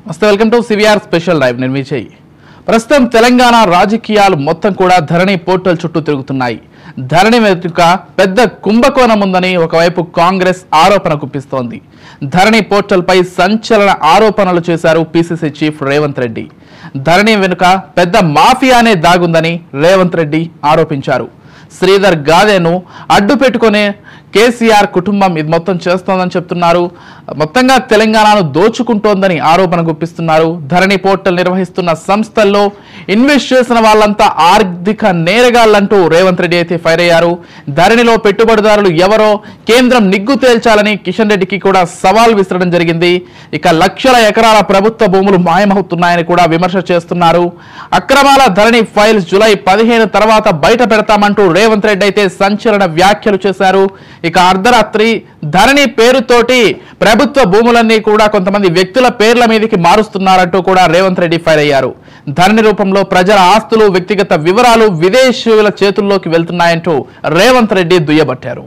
నమస్తే welcome to CVR special live నేను విజయ్ ప్రస్తుతం తెలంగాణ రాజకీయాలు మొత్తం కూడా ధరణి పోర్టల్ చుట్టూ తిరుగుతున్నాయి ధరణి వెనుక పెద్ద కుంభకోణం ఉందని ఒకవైపు కాంగ్రెస్ ఆరోపణ గుప్పిస్తోంది ధరణి పోర్టల్ పై సంచలన ఆరోపణలు చేశారు పిసిసి చీఫ్ రేవంత్ రెడ్డి ధరణి వెనుక పెద్ద మాఫియానే దాగుందని రేవంత్ రెడ్డి ఆరోపించారు శ్రీధర్ గాదెను అడ్డు పెట్టుకునే కేసీఆర్ కుటుంబం ఇది మొత్తం చేస్తోందని చెప్తున్నారు మొత్తంగా తెలంగాణను దోచుకుంటోందని ఆరోపణ గుప్పిస్తున్నారు ధరణి పోర్టల్ నిర్వహిస్తున్న సంస్థల్లో ఇన్వెస్ట్ చేసిన వాళ్ళంతా ఆర్థిక నేరగాళ్లంటూ రేవంత్ రెడ్డి అయితే ఫైర్ అయ్యారు ధరణిలో పెట్టుబడిదారులు ఎవరో కేంద్రం నిగ్గు తేల్చాలని కిషన్ రెడ్డికి కూడా సవాల్ విసరడం జరిగింది ఇక లక్షల ఎకరాల ప్రభుత్వ భూములు మాయమవుతున్నాయని కూడా విమర్శ చేస్తున్నారు అక్రమాల ధరణి ఫైల్స్ జులై పదిహేను తర్వాత బయట పెడతామంటూ రేవంత్ రెడ్డి అయితే సంచలన వ్యాఖ్యలు చేశారు ఇక అర్ధరాత్రి ధరణి పేరుతోటి ప్రభుత్వ భూములన్నీ కూడా కొంతమంది వ్యక్తుల పేర్ల మీదకి మారుస్తున్నారంటూ కూడా రేవంత్ రెడ్డి ఫైర్ అయ్యారు ధరణి రూపంలో ప్రజల ఆస్తులు వ్యక్తిగత వివరాలు విదేశీయుల చేతుల్లోకి వెళ్తున్నాయంటూ రేవంత్ రెడ్డి దుయ్యబట్టారు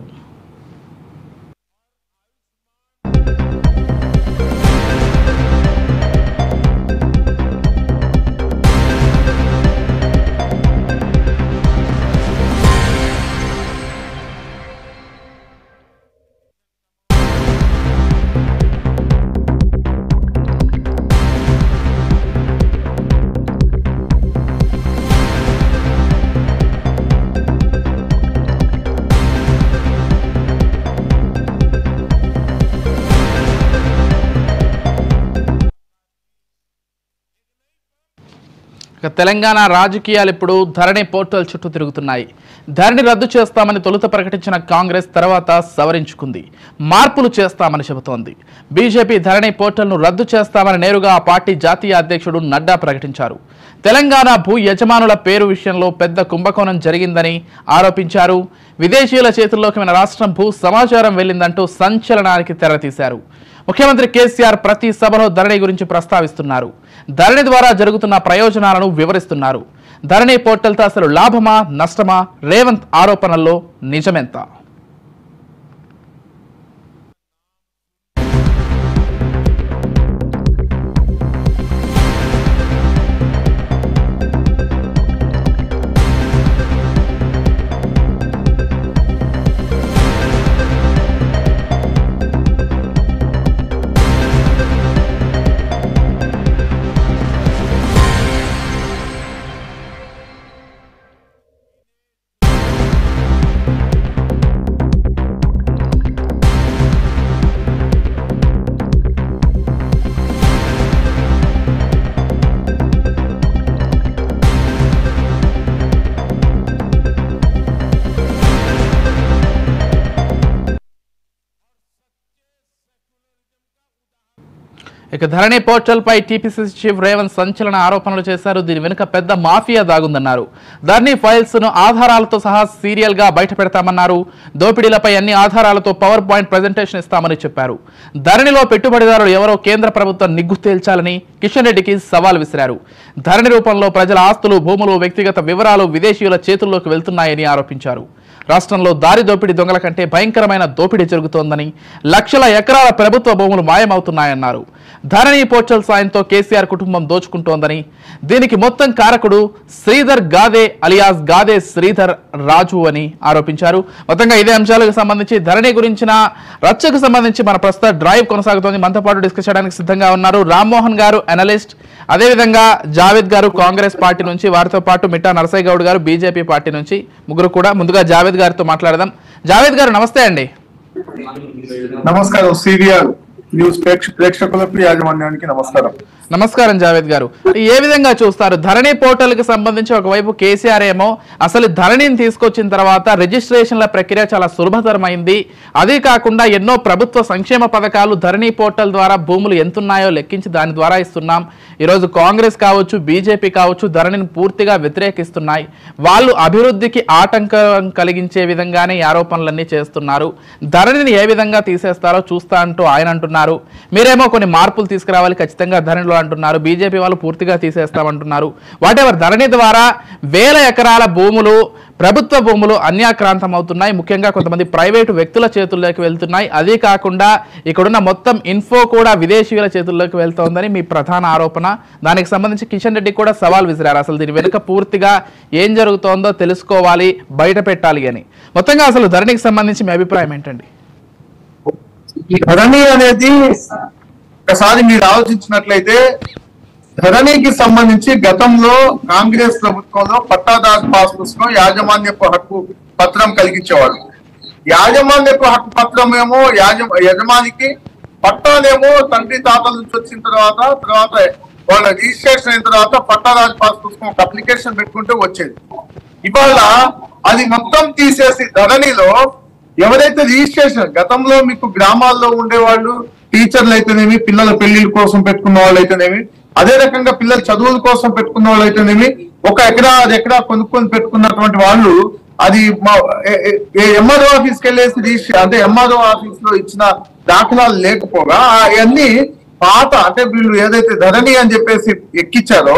ఇక తెలంగాణ రాజకీయాలు ఇప్పుడు ధరణి పోర్టల్ చుట్టూ తిరుగుతున్నాయి ధరణి రద్దు చేస్తామని తొలుత ప్రకటించిన కాంగ్రెస్ తర్వాత సవరించుకుంది మార్పులు చేస్తామని చెబుతోంది బీజేపీ ధరణి పోర్టల్ను రద్దు చేస్తామని నేరుగా ఆ పార్టీ జాతీయ అధ్యక్షుడు నడ్డా ప్రకటించారు తెలంగాణ భూ యజమానుల పేరు విషయంలో పెద్ద కుంభకోణం జరిగిందని ఆరోపించారు విదేశీయుల చేతుల్లోకి మన రాష్ట్రం భూ సమాచారం వెళ్ళిందంటూ సంచలనానికి తెరతీశారు ముఖ్యమంత్రి కేసీఆర్ ప్రతి సభలో ధరణి గురించి ప్రస్తావిస్తున్నారు ధరణి ద్వారా జరుగుతున్న ప్రయోజనాలను వివరిస్తున్నారు ధరణి పోర్టల్తో అసలు లాభమా నష్టమా రేవంత్ ఆరోపణల్లో నిజమెంత ఇక ధరణి పోర్టల్ పై టీపీసీసీ చీఫ్ రేవంత్ సంచలన ఆరోపణలు చేశారు దీని వెనుక పెద్ద మాఫియా దాగుందన్నారు ధరణి ఫైల్స్ ను ఆధారాలతో సహా సీరియల్ గా బయట పెడతామన్నారు దోపిడీలపై అన్ని ఆధారాలతో పవర్ పాయింట్ ప్రజెంటేషన్ ఇస్తామని చెప్పారు ధరణిలో పెట్టుబడిదారులు ఎవరో కేంద్ర ప్రభుత్వం నిగ్గు తేల్చాలని కిషన్ రెడ్డికి సవాల్ విసిరారు ధరణి రూపంలో ప్రజల ఆస్తులు భూములు వ్యక్తిగత వివరాలు విదేశీయుల చేతుల్లోకి వెళ్తున్నాయని ఆరోపించారు రాష్ట్రంలో దారి దోపిడీ దొంగల కంటే భయంకరమైన దోపిడీ జరుగుతోందని లక్షల ఎకరాల ప్రభుత్వ భూములు మాయమవుతున్నాయన్నారు ధరణి పోర్టల్ సాయంతో కేసీఆర్ కుటుంబం దోచుకుంటోందని దీనికి మొత్తం కారకుడు శ్రీధర్ గాదే అలియాస్ గాదే శ్రీధర్ రాజు అని ఆరోపించారు మొత్తంగా ఇదే అంశాలకు సంబంధించి ధరణి గురించిన రచ్చకు సంబంధించి మన ప్రస్తుత డ్రైవ్ కొనసాగుతోంది మనతో పాటు డిస్కస్ చేయడానికి సిద్ధంగా ఉన్నారు రామ్మోహన్ గారు అనలిస్ట్ అదేవిధంగా జావేద్ గారు కాంగ్రెస్ పార్టీ నుంచి వారితో పాటు మిట్టా నరసయ్య గౌడ్ గారు బీజేపీ పార్టీ నుంచి ముగ్గురు కూడా ముందుగా జావేద్ గారితో మాట్లాడదాం జావేద్ గారు నమస్తే అండి నమస్కారం సివిఆర్ న్యూస్ ప్రేక్ష ప్రేక్షకులకు యాజమాన్యానికి నమస్కారం నమస్కారం జావేద్ గారు ఏ విధంగా చూస్తారు ధరణి పోర్టల్ కి సంబంధించి ఒకవైపు కేసీఆర్ ఏమో అసలు ధరణిని తీసుకొచ్చిన తర్వాత రిజిస్ట్రేషన్ల ప్రక్రియ చాలా సులభతరమైంది అదే కాకుండా ఎన్నో ప్రభుత్వ సంక్షేమ పథకాలు ధరణి పోర్టల్ ద్వారా భూములు ఎంతున్నాయో లెక్కించి దాని ద్వారా ఇస్తున్నాం ఈరోజు కాంగ్రెస్ కావచ్చు బీజేపీ కావచ్చు ధరణిని పూర్తిగా వ్యతిరేకిస్తున్నాయి వాళ్ళు అభివృద్ధికి ఆటంకం కలిగించే విధంగానే ఈ ఆరోపణలన్నీ చేస్తున్నారు ధరణిని ఏ విధంగా తీసేస్తారో చూస్తా అంటూ ఆయన అంటున్నారు అంటున్నారు మీరేమో కొన్ని మార్పులు తీసుకురావాలి ఖచ్చితంగా ధరణిలో అంటున్నారు బీజేపీ వాళ్ళు పూర్తిగా తీసేస్తామంటున్నారు వాటెవర్ ధరణి ద్వారా వేల ఎకరాల భూములు ప్రభుత్వ భూములు అన్యాక్రాంతం అవుతున్నాయి ముఖ్యంగా కొంతమంది ప్రైవేటు వ్యక్తుల చేతుల్లోకి వెళ్తున్నాయి అదే కాకుండా ఇక్కడున్న మొత్తం ఇన్ఫో కూడా విదేశీయుల చేతుల్లోకి వెళ్తోందని మీ ప్రధాన ఆరోపణ దానికి సంబంధించి కిషన్ రెడ్డి కూడా సవాల్ విసిరారు అసలు దీని వెనుక పూర్తిగా ఏం జరుగుతోందో తెలుసుకోవాలి బయట పెట్టాలి అని మొత్తంగా అసలు ధరణికి సంబంధించి మీ అభిప్రాయం ఏంటండి ఈ ధరణి అనేది ఒకసారి మీరు ఆలోచించినట్లయితే ధరణికి సంబంధించి గతంలో కాంగ్రెస్ ప్రభుత్వంలో పట్టాదారు పాస్ పుస్తకం యాజమాన్యపు హక్కు పత్రం కలిగించేవాడు యాజమాన్యపు హక్కు పత్రం ఏమో యాజ యజమానికి పట్టాలేమో తండ్రి తాతల నుంచి వచ్చిన తర్వాత తర్వాత వాళ్ళ రిజిస్ట్రేషన్ అయిన తర్వాత పట్టాదారు పాస్ పుస్తకం ఒక అప్లికేషన్ పెట్టుకుంటే వచ్చేది ఇవాళ అది మొత్తం తీసేసి ధరణిలో ఎవరైతే రిజిస్ట్రేషన్ గతంలో మీకు గ్రామాల్లో ఉండేవాళ్ళు టీచర్లు అయితేనేమి పిల్లల పెళ్లిళ్ళ కోసం పెట్టుకున్న వాళ్ళు అయితేనేమి అదే రకంగా పిల్లల చదువుల కోసం పెట్టుకున్న వాళ్ళు అయితేనేమి ఒక ఎకరా అది ఎకరా కొనుక్కొని పెట్టుకున్నటువంటి వాళ్ళు అది ఎంఆర్ఓ ఆఫీస్కి వెళ్ళేసి రిజిస్ట్రే అంటే ఎంఆర్ఓ ఆఫీస్ లో ఇచ్చిన దాఖలాలు లేకపోగా అవన్నీ పాత అంటే వీళ్ళు ఏదైతే ధరణి అని చెప్పేసి ఎక్కిచ్చారో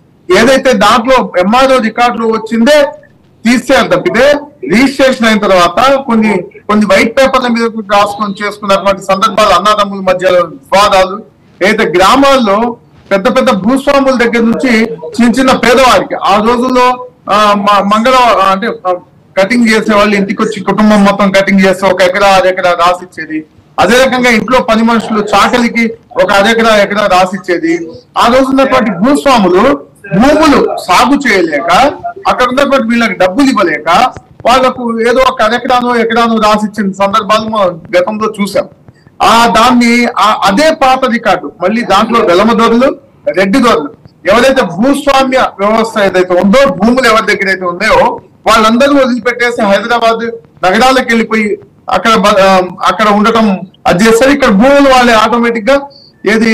ఏదైతే దాంట్లో ఎంఆర్ఓ రికార్డులు వచ్చిందే తీసేయాలి తప్పితే రిజిస్ట్రేషన్ అయిన తర్వాత కొన్ని కొన్ని వైట్ పేపర్ల మీద రాసుకొని చేసుకున్నటువంటి సందర్భాలు అన్నదమ్ముల మధ్యలో వివాదాలు ఏదైతే గ్రామాల్లో పెద్ద పెద్ద భూస్వాముల దగ్గర నుంచి చిన్న చిన్న పేదవారికి ఆ రోజుల్లో ఆ, మ- మంగళ అంటే కటింగ్ చేసే వాళ్ళు ఇంటికి వచ్చి కుటుంబం మొత్తం కటింగ్ చేస్తే ఒక ఎకరా అర ఎకరా రాసిచ్చేది అదే రకంగా ఇంట్లో పని మనుషులు చాకలికి ఒక అరెకరా ఎకరా రాసిచ్చేది ఆ రోజు ఉన్నటువంటి భూస్వాములు భూములు సాగు చేయలేక అక్కడ ఉన్నటువంటి వీళ్ళకి డబ్బులు ఇవ్వలేక వాళ్ళకు ఏదో ఒక అరెకరానో ఎకరానో రాసిచ్చిన సందర్భాలు మనం గతంలో చూసాం ఆ దాన్ని ఆ అదే పాత రికార్డు మళ్ళీ దాంట్లో వెలమ దొరలు రెడ్డి దొరలు ఎవరైతే భూస్వామ్య వ్యవస్థ ఏదైతే ఉందో భూములు ఎవరి దగ్గర అయితే ఉన్నాయో వాళ్ళందరూ వదిలిపెట్టేసి హైదరాబాద్ నగరాలకు వెళ్ళిపోయి అక్కడ బ- ఆ, అక్కడ ఉండటం అది చేస్తారు ఇక్కడ భూములు వాళ్ళే ఆటోమేటిక్ గా ఏది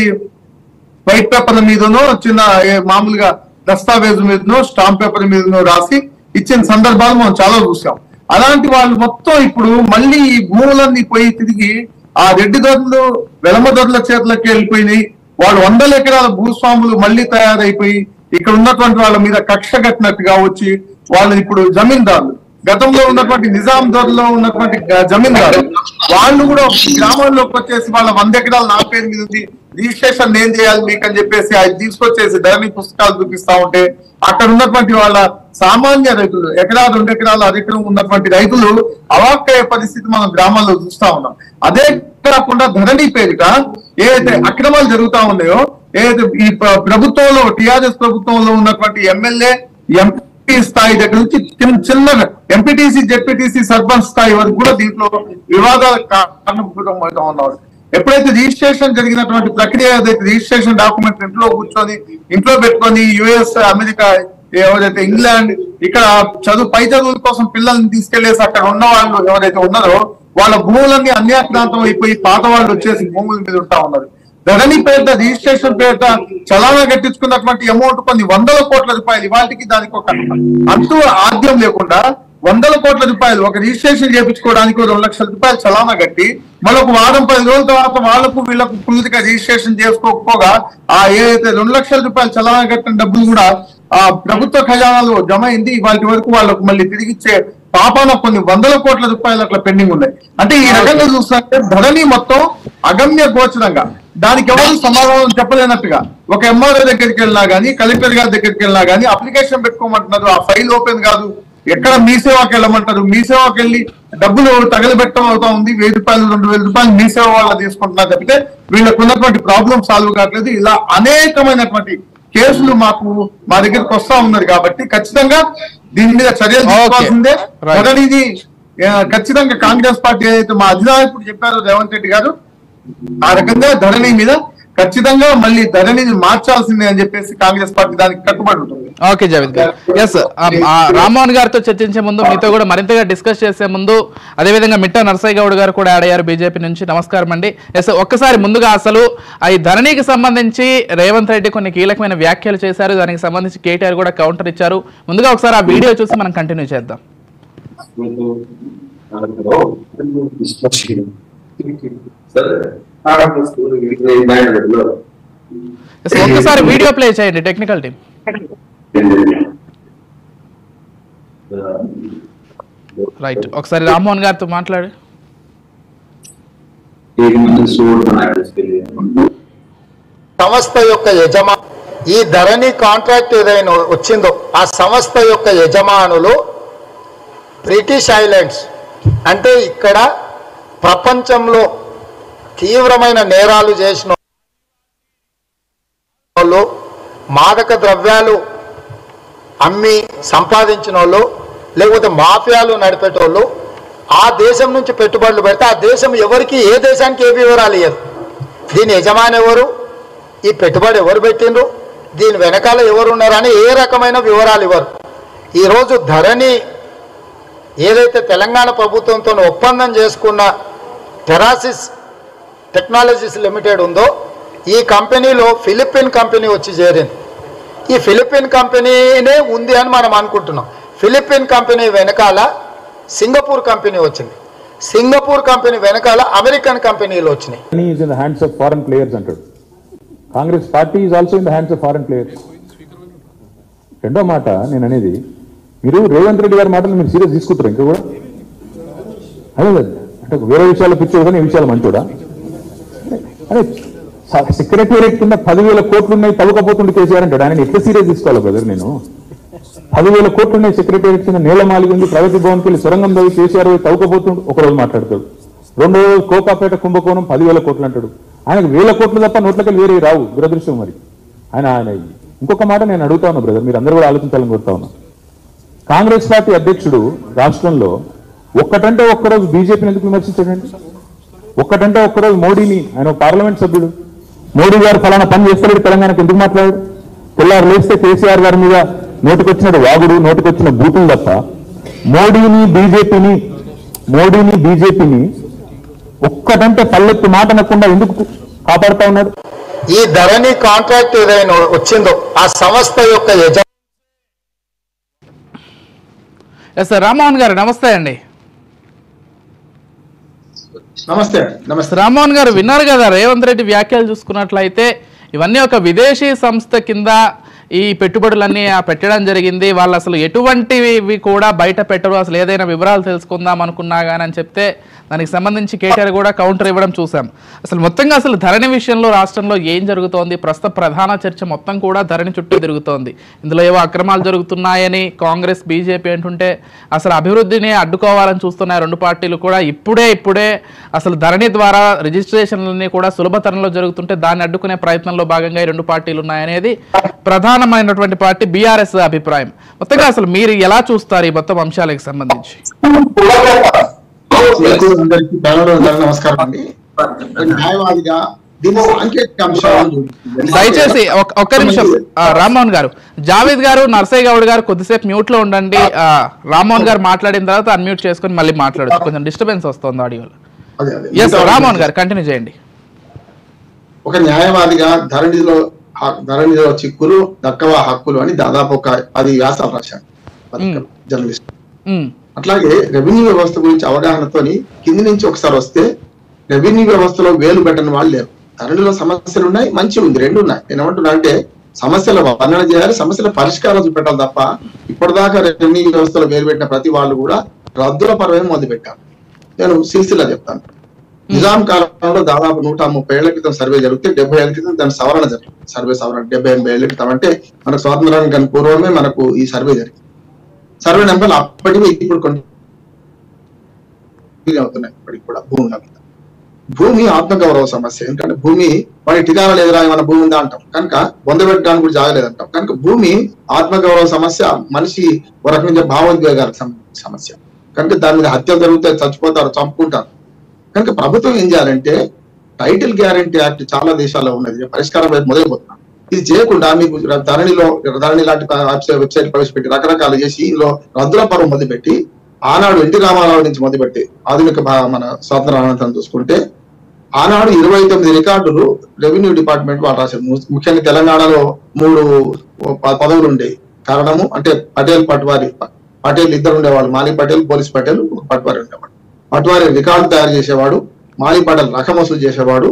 వైట్ పేపర్ల మీదనో చిన్న ఏ మామూలుగా దస్తావేజు మీదనో స్టాంప్ పేపర్ మీదనో రాసి ఇచ్చిన సందర్భాలు మనం చాలా చూసాం అలాంటి వాళ్ళు మొత్తం ఇప్పుడు మళ్ళీ ఈ భూములన్నీ పోయి తిరిగి ఆ రెడ్డి దొరలు వెలమ దొరల చేతులకి వెళ్ళిపోయినాయి వాళ్ళు వందల ఎకరాల భూస్వాములు మళ్ళీ తయారైపోయి ఇక్కడ ఉన్నటువంటి వాళ్ళ మీద కక్ష కట్టినట్టుగా వచ్చి వాళ్ళు ఇప్పుడు జమీందారులు గతంలో ఉన్నటువంటి నిజాం దొరలో ఉన్నటువంటి గ- జమీందారు వాళ్ళు కూడా ఒక గ్రామాల్లోకి వచ్చేసి వాళ్ళ వంద ఎకరాలు నా పేరు మీద ఉంది రిజిస్ట్రేషన్ ఏం చేయాలి మీకు అని చెప్పేసి అది తీసుకొచ్చేసి ధరణి పుస్తకాలు చూపిస్తా ఉంటే అక్కడ ఉన్నటువంటి వాళ్ళ సామాన్య రైతులు ఎకరా రెండు ఎకరాలు అరెకరం ఉన్నటువంటి రైతులు అవాక్కయ్యే పరిస్థితి మనం గ్రామాల్లో చూస్తా ఉన్నాం అదే కాకుండా ధరణి పేరిట ఏదైతే అక్రమాలు జరుగుతా ఉన్నాయో ఏదైతే ఈ ప్ర- ప్రభుత్వంలో టిఆర్ఎస్ ప్రభుత్వంలో ఉన్నటువంటి ఎమ్మెల్యే ఎంపీ స్థాయి దగ్గర నుంచి చిన్న చిన్న ఎంపీటీసీ జెడ్పీటీసీ సర్పంచ్ స్థాయి వరకు కూడా దీంట్లో వివాదాల కారణభూతం అవుతా ఉన్నారు ఎప్పుడైతే రిజిస్ట్రేషన్ జరిగినటువంటి ప్రక్రియ ఏదైతే రిజిస్ట్రేషన్ డాక్యుమెంట్ ఇంట్లో కూర్చొని ఇంట్లో పెట్టుకొని యుఎస్ అమెరికా ఎవరైతే ఇంగ్లాండ్ ఇక్కడ చదువు పై చదువుల కోసం పిల్లల్ని తీసుకెళ్లేసి అక్కడ ఉన్న వాళ్ళు ఎవరైతే ఉన్నారో వాళ్ళ భూములన్నీ అన్యాక్రాంతం అయిపోయి పాత వాళ్ళు వచ్చేసి భూముల మీద ఉంటా ఉన్నారు ధరణి పేరిట రిజిస్ట్రేషన్ పేరిట చలానా కట్టించుకున్నటువంటి అమౌంట్ కొన్ని వందల కోట్ల రూపాయలు ఇవాటికి దానికి ఒక అంతు ఆద్యం లేకుండా వందల కోట్ల రూపాయలు ఒక రిజిస్ట్రేషన్ చేయించుకోవడానికి రెండు లక్షల రూపాయలు చలానా కట్టి మరొక వారం పది రోజుల తర్వాత వాళ్ళకు వీళ్ళకు పూర్తిగా రిజిస్ట్రేషన్ చేసుకోకపోగా ఆ ఏదైతే రెండు లక్షల రూపాయలు చలానా కట్టిన డబ్బులు కూడా ఆ ప్రభుత్వ ఖజానాలో జమ అయింది వాటి వరకు వాళ్ళకు మళ్ళీ తిరిగిచ్చే పాపాన కొన్ని వందల కోట్ల రూపాయలు అట్లా పెండింగ్ ఉన్నాయి అంటే ఈ రకంగా చూస్తుంటే ధరణి మొత్తం అగమ్య గోచరంగా దానికి ఎవరు సమాధానం చెప్పలేనట్టుగా ఒక ఎంఆర్ఓ దగ్గరికి వెళ్ళినా గానీ కలెక్టర్ గారి దగ్గరికి వెళ్ళినా గానీ అప్లికేషన్ పెట్టుకోమంటున్నారు ఆ ఫైల్ ఓపెన్ కాదు ఎక్కడ మీ సేవకి వెళ్ళమంటారు మీ సేవకి వెళ్ళి డబ్బులు తగలబెట్టడం అవుతా ఉంది వెయ్యి రూపాయలు రెండు వేల రూపాయలు మీ సేవ వాళ్ళు తీసుకుంటున్నారు తప్పితే వీళ్ళకు ఉన్నటువంటి ప్రాబ్లం సాల్వ్ కావట్లేదు ఇలా అనేకమైనటువంటి కేసులు మాకు మా దగ్గరికి వస్తా ఉన్నది కాబట్టి ఖచ్చితంగా దీని మీద చర్యలు Okay. తీసుకోవాల్సిందే Right. మొదటిది ఆ, ఖచ్చితంగా కాంగ్రెస్ పార్టీ ఏదైతే మా అధినాయకుడు చెప్పారో రేవంత్ రెడ్డి గారు ఆ రకంగా ధరణి మీద ఖచ్చితంగా మళ్ళీ ధరణిని మార్చాల్సిందే అని చెప్పేసి కాంగ్రెస్ పార్టీ దానికి కట్టుబడి ఉంటుంది ఓకే జావేద్ గారు ఎస్ రామ్మోహన్ గారితో చర్చించే ముందు మీతో కూడా మరింతగా డిస్కస్ చేసే ముందు అదేవిధంగా మిట్టా నరసయ్య గౌడ్ గారు కూడా యాడ్ అయ్యారు బీజేపీ నుంచి నమస్కారం అండి ఎస్ ఒక్కసారి ముందుగా అసలు ఆ ఈ ధరణికి సంబంధించి రేవంత్ రెడ్డి కొన్ని కీలకమైన వ్యాఖ్యలు చేశారు దానికి సంబంధించి కేటీఆర్ కూడా కౌంటర్ ఇచ్చారు ముందుగా ఒకసారి ఆ వీడియో చూసి మనం కంటిన్యూ చేద్దాం సరే Yes, ఒక్కసారి వీడియో ప్లే చేయండి టెక్నికల్ టీం రైట్ ఒకసారి రామ్మోహన్ గారితో మాట్లాడు సంస్థ యొక్క యజమా ఈ ధరణి కాంట్రాక్ట్ ఏదైనా వచ్చిందో ఆ సంస్థ యొక్క యజమానులు బ్రిటిష్ ఐలాండ్స్ అంటే ఇక్కడ ప్రపంచంలో తీవ్రమైన నేరాలు చేసిన వాళ్ళు మాదక ద్రవ్యాలు అమ్మి సంపాదించిన వాళ్ళు లేకపోతే మాఫియాలు నడిపేటోళ్ళు ఆ దేశం నుంచి పెట్టుబడులు పెడితే ఆ దేశం ఎవరికి ఏ దేశానికి ఏ వివరాలు ఇవ్వదు దీని యజమాని ఎవరు ఈ పెట్టుబడి ఎవరు పెట్టిండ్రు దీని వెనకాల ఎవరు ఉన్నారని ఏ రకమైన వివరాలు ఇవ్వరు ఈరోజు ధరణి ఏదైతే తెలంగాణ ప్రభుత్వంతో ఒప్పందం చేసుకున్న టెరాసిస్ టెక్నాలజీస్ లిమిటెడ్ ఉందో ఈ కంపెనీలో ఫిలిపిన్ కంపెనీ వచ్చి చేరింది ఈ ఫిలిపిన్ కంపెనీనే ఉంది అని మనం అనుకుంటున్నాం ఫిలిపిన్ కంపెనీ వెనకాల సింగపూర్ కంపెనీ వచ్చింది సింగపూర్ కంపెనీ వెనకాల అమెరికన్ కంపెనీలు వచ్చినాయి money is in the hands of foreign players అంటాడు Congress party is also in the hands of foreign players రెండో మాట నేను అనేది మీరు రేవంత్ రెడ్డి గారి మాటలు మీరు సీరియస్ తీసుకుంటారు ఇంకా కూడా అదే కదా అంటే వేరే విషయాలు పిచ్చోడు కానీ ఈ విషయాలు మంచోడా అదే సెక్రటేరియట్ కింద పదివేల కోట్లు ఉన్నాయి తవ్వకపోతుండే కేసీఆర్ అంటాడు ఆయన ఎట్లా సీరియస్ తీసుకోవాలి బ్రదర్ నేను పదివేల కోట్లు ఉన్నాయి సెక్రటేరియట్ కింద నేల మాలిగి ఉంది ప్రగతి భవన్కి వెళ్ళి సొరంగం తవ్వి కేసీఆర్ పోయి తవ్వుకపోతుండు ఒక రోజు మాట్లాడతాడు రెండో రోజు కోకాపేట కుంభకోణం పదివేల కోట్లు అంటాడు ఆయనకు వేల కోట్లు తప్ప నోట్లకి వేరే రావు దురదృష్టం మరి ఆయన ఆయన ఇంకొక మాట నేను అడుగుతా ఉన్నా బ్రదర్ మీరు అందరూ కూడా ఆలోచించాలని కోరుతా ఉన్నా కాంగ్రెస్ పార్టీ అధ్యక్షుడు రాష్ట్రంలో ఒక్కటంటే ఒక్కరోజు బీజేపీని ఎందుకు విమర్శించాడండి ఒక్కటంటే ఒక్కరోజు మోడీని ఆయన ఒక పార్లమెంట్ సభ్యుడు మోడీ గారు ఫలానా పని చేస్తలేడు తెలంగాణకు ఎందుకు మాట్లాడాడు తెల్లారు లేస్తే కేసీఆర్ గారి మీద నోటికొచ్చినట్టు వాగుడు నోటికొచ్చిన బూతులు తప్ప మోడీని బీజేపీని మోడీని బీజేపీని ఒక్కటంటే పల్లెత్తి మాట అనకుండా ఎందుకు కాపాడుతా ఉన్నాడు ఈ ధరణి కాంట్రాక్ట్ ఏదైనా వచ్చిందో ఆ సంస్థ యొక్క యజ ఎస్ సార్ రామ్మోహన్ గారు నమస్తే అండి నమస్తే నమస్తే రామ్మోహన్ గారు విన్నారు కదా రేవంత్ రెడ్డి వ్యాఖ్యలు చూసుకున్నట్లయితే ఇవన్నీ ఒక విదేశీ సంస్థ కింద ఈ పెట్టుబడులన్నీ ఆ పెట్టడం జరిగింది వాళ్ళు అసలు ఎటువంటివి కూడా బయట పెట్టరు అసలు ఏదైనా వివరాలు తెలుసుకుందాం అనుకున్నా కానీ అని చెప్తే దానికి సంబంధించి కేటీఆర్ కూడా కౌంటర్ ఇవ్వడం చూసాం అసలు మొత్తంగా అసలు ధరణి విషయంలో రాష్ట్రంలో ఏం జరుగుతోంది ప్రస్తుత ప్రధాన చర్చ మొత్తం కూడా ధరణి చుట్టూ తిరుగుతోంది ఇందులో ఏవో అక్రమాలు జరుగుతున్నాయని కాంగ్రెస్ బీజేపీ అంటుంటే అసలు అభివృద్ధిని అడ్డుకోవాలని చూస్తున్నాయి రెండు పార్టీలు కూడా ఇప్పుడే ఇప్పుడే అసలు ధరణి ద్వారా రిజిస్ట్రేషన్లన్నీ కూడా సులభతరంలో జరుగుతుంటే దాన్ని అడ్డుకునే ప్రయత్నంలో భాగంగా ఈ రెండు పార్టీలు ఉన్నాయనేది ప్రధానమైనటువంటి పార్టీ బీఆర్ఎస్ అభిప్రాయం మొత్తంగా అసలు మీరు ఎలా చూస్తారు ఈ మొత్తం అంశాలకు సంబంధించి మీకు అందరికీ ప్యానల్ అందరికీ నమస్కారం అండి న్యాయవాదిగా దీని సాంకేతిక అంశాలు దయచేసి ఒక్క- ఒక్క నిమిషం ఆ, రామ్మోహన్ గారు జావేద్ గారు నర్సయ్య గౌడ్ గారు కొద్దిసేపు మ్యూట్ లో ఉండండి ఆ, రామ్మోహన్ గారు మాట్లాడిన తర్వాత అన్మ్యూట్ చేసుకొని మళ్ళీ మాట్లాడచ్చు కొంచెం డిస్టర్బెన్స్ వస్తుంది ఆడియోలో అదే, అదే. ఎస్ రామ్మోహన్ గారు కంటిన్యూ చేయండి ఒక న్యాయవాదిగా ధరణిలో హ- ధరణిలో చిక్కులు దక్కవ హక్కులు అని దాదాపు ఒక పది వ్యాసాలు రాశాను పత్రికలు, జర్నలిస్ట్ ఉమ్, అట్లాగే రెవెన్యూ వ్యవస్థ గురించి అవగాహనతోని కింది నుంచి ఒకసారి వస్తే రెవెన్యూ వ్యవస్థలో వేలు పెట్టని వాళ్ళు లేరు ధరణిలో సమస్యలు ఉన్నాయి మంచి ఉంది రెండు ఉన్నాయి నేను ఏమంటున్నా అంటే సమస్యల వర్ణన చేయాలి సమస్యల పరిష్కారం చూపెట్టాలి తప్ప ఇప్పటిదాకా రెవెన్యూ వ్యవస్థలో వేలు పెట్టిన ప్రతి వాళ్ళు కూడా రద్దుల పరమే మొదలు పెట్టారు నేను సిరిసిల్ల చెప్తాను నిజాం కాలంలో దాదాపు నూట ముప్పై ఏళ్ల క్రితం సర్వే జరిగితే డెబ్బై ఏళ్ల క్రితం దాని సవరణ జరిగింది సర్వే సవరణ డెబ్బై ఎనభై ఏళ్ల క్రితం అంటే మనకు స్వాతంత్రానికి కానీ పూర్వమే మనకు ఈ సర్వే జరిగింది సర్వే నెంబర్లు అప్పటివి ఇప్పుడు కొన్ని అవుతున్నాయి ఇప్పటికి కూడా భూముల మీద భూమి ఆత్మగౌరవ సమస్య ఎందుకంటే భూమి వాడి ఠికానా లేదురా ఏమైనా భూమి ఉందా అంటాం కనుక పొందబెట్టడానికి కూడా జాగలేదంటాం కనుక భూమి ఆత్మగౌరవ సమస్య మనిషి ఒక రకమైన భావోద్వేగాలకు సంబంధించిన సమస్య కనుక దాని మీద హత్యలు జరుగుతాయి చచ్చిపోతారు చంపుకుంటారు కనుక ప్రభుత్వం ఏం చేయాలంటే టైటిల్ గ్యారంటీ యాక్ట్ చాలా దేశాల్లో ఉన్నది పరిష్కారం వైపు మొదలుపోతున్నాం ఇది చేయకుండా మీకు ధరణిలో ధరణి లాంటి వెబ్సైట్ ప్రవేశపెట్టి రకరకాలు చేసి ఇందులో రద్దుల పర్వం మొదలుపెట్టి ఆనాడు ఎన్టీ రామారావు నుంచి మొదలుపెట్టి ఆధునిక భా- మన స్వాతంత్ర అనంతరం చూసుకుంటే ఆనాడు ఇరవై తొమ్మిది రికార్డులు రెవెన్యూ డిపార్ట్మెంట్ వాళ్ళు రాశారు ము- ముఖ్యంగా తెలంగాణలో మూడు ప- పదవులు ఉండేవి కారణము అంటే పటేల్ పట్వారి పటేల్ ఇద్దరు ఉండేవాళ్ళు మాలి పటేల్ పోలీస్ పటేల్ ఒక పట్వారి ఉండేవాడు పట్వారి రికార్డు తయారు చేసేవాడు మాలి పటేల్ రకం వసూలు చేసేవాడు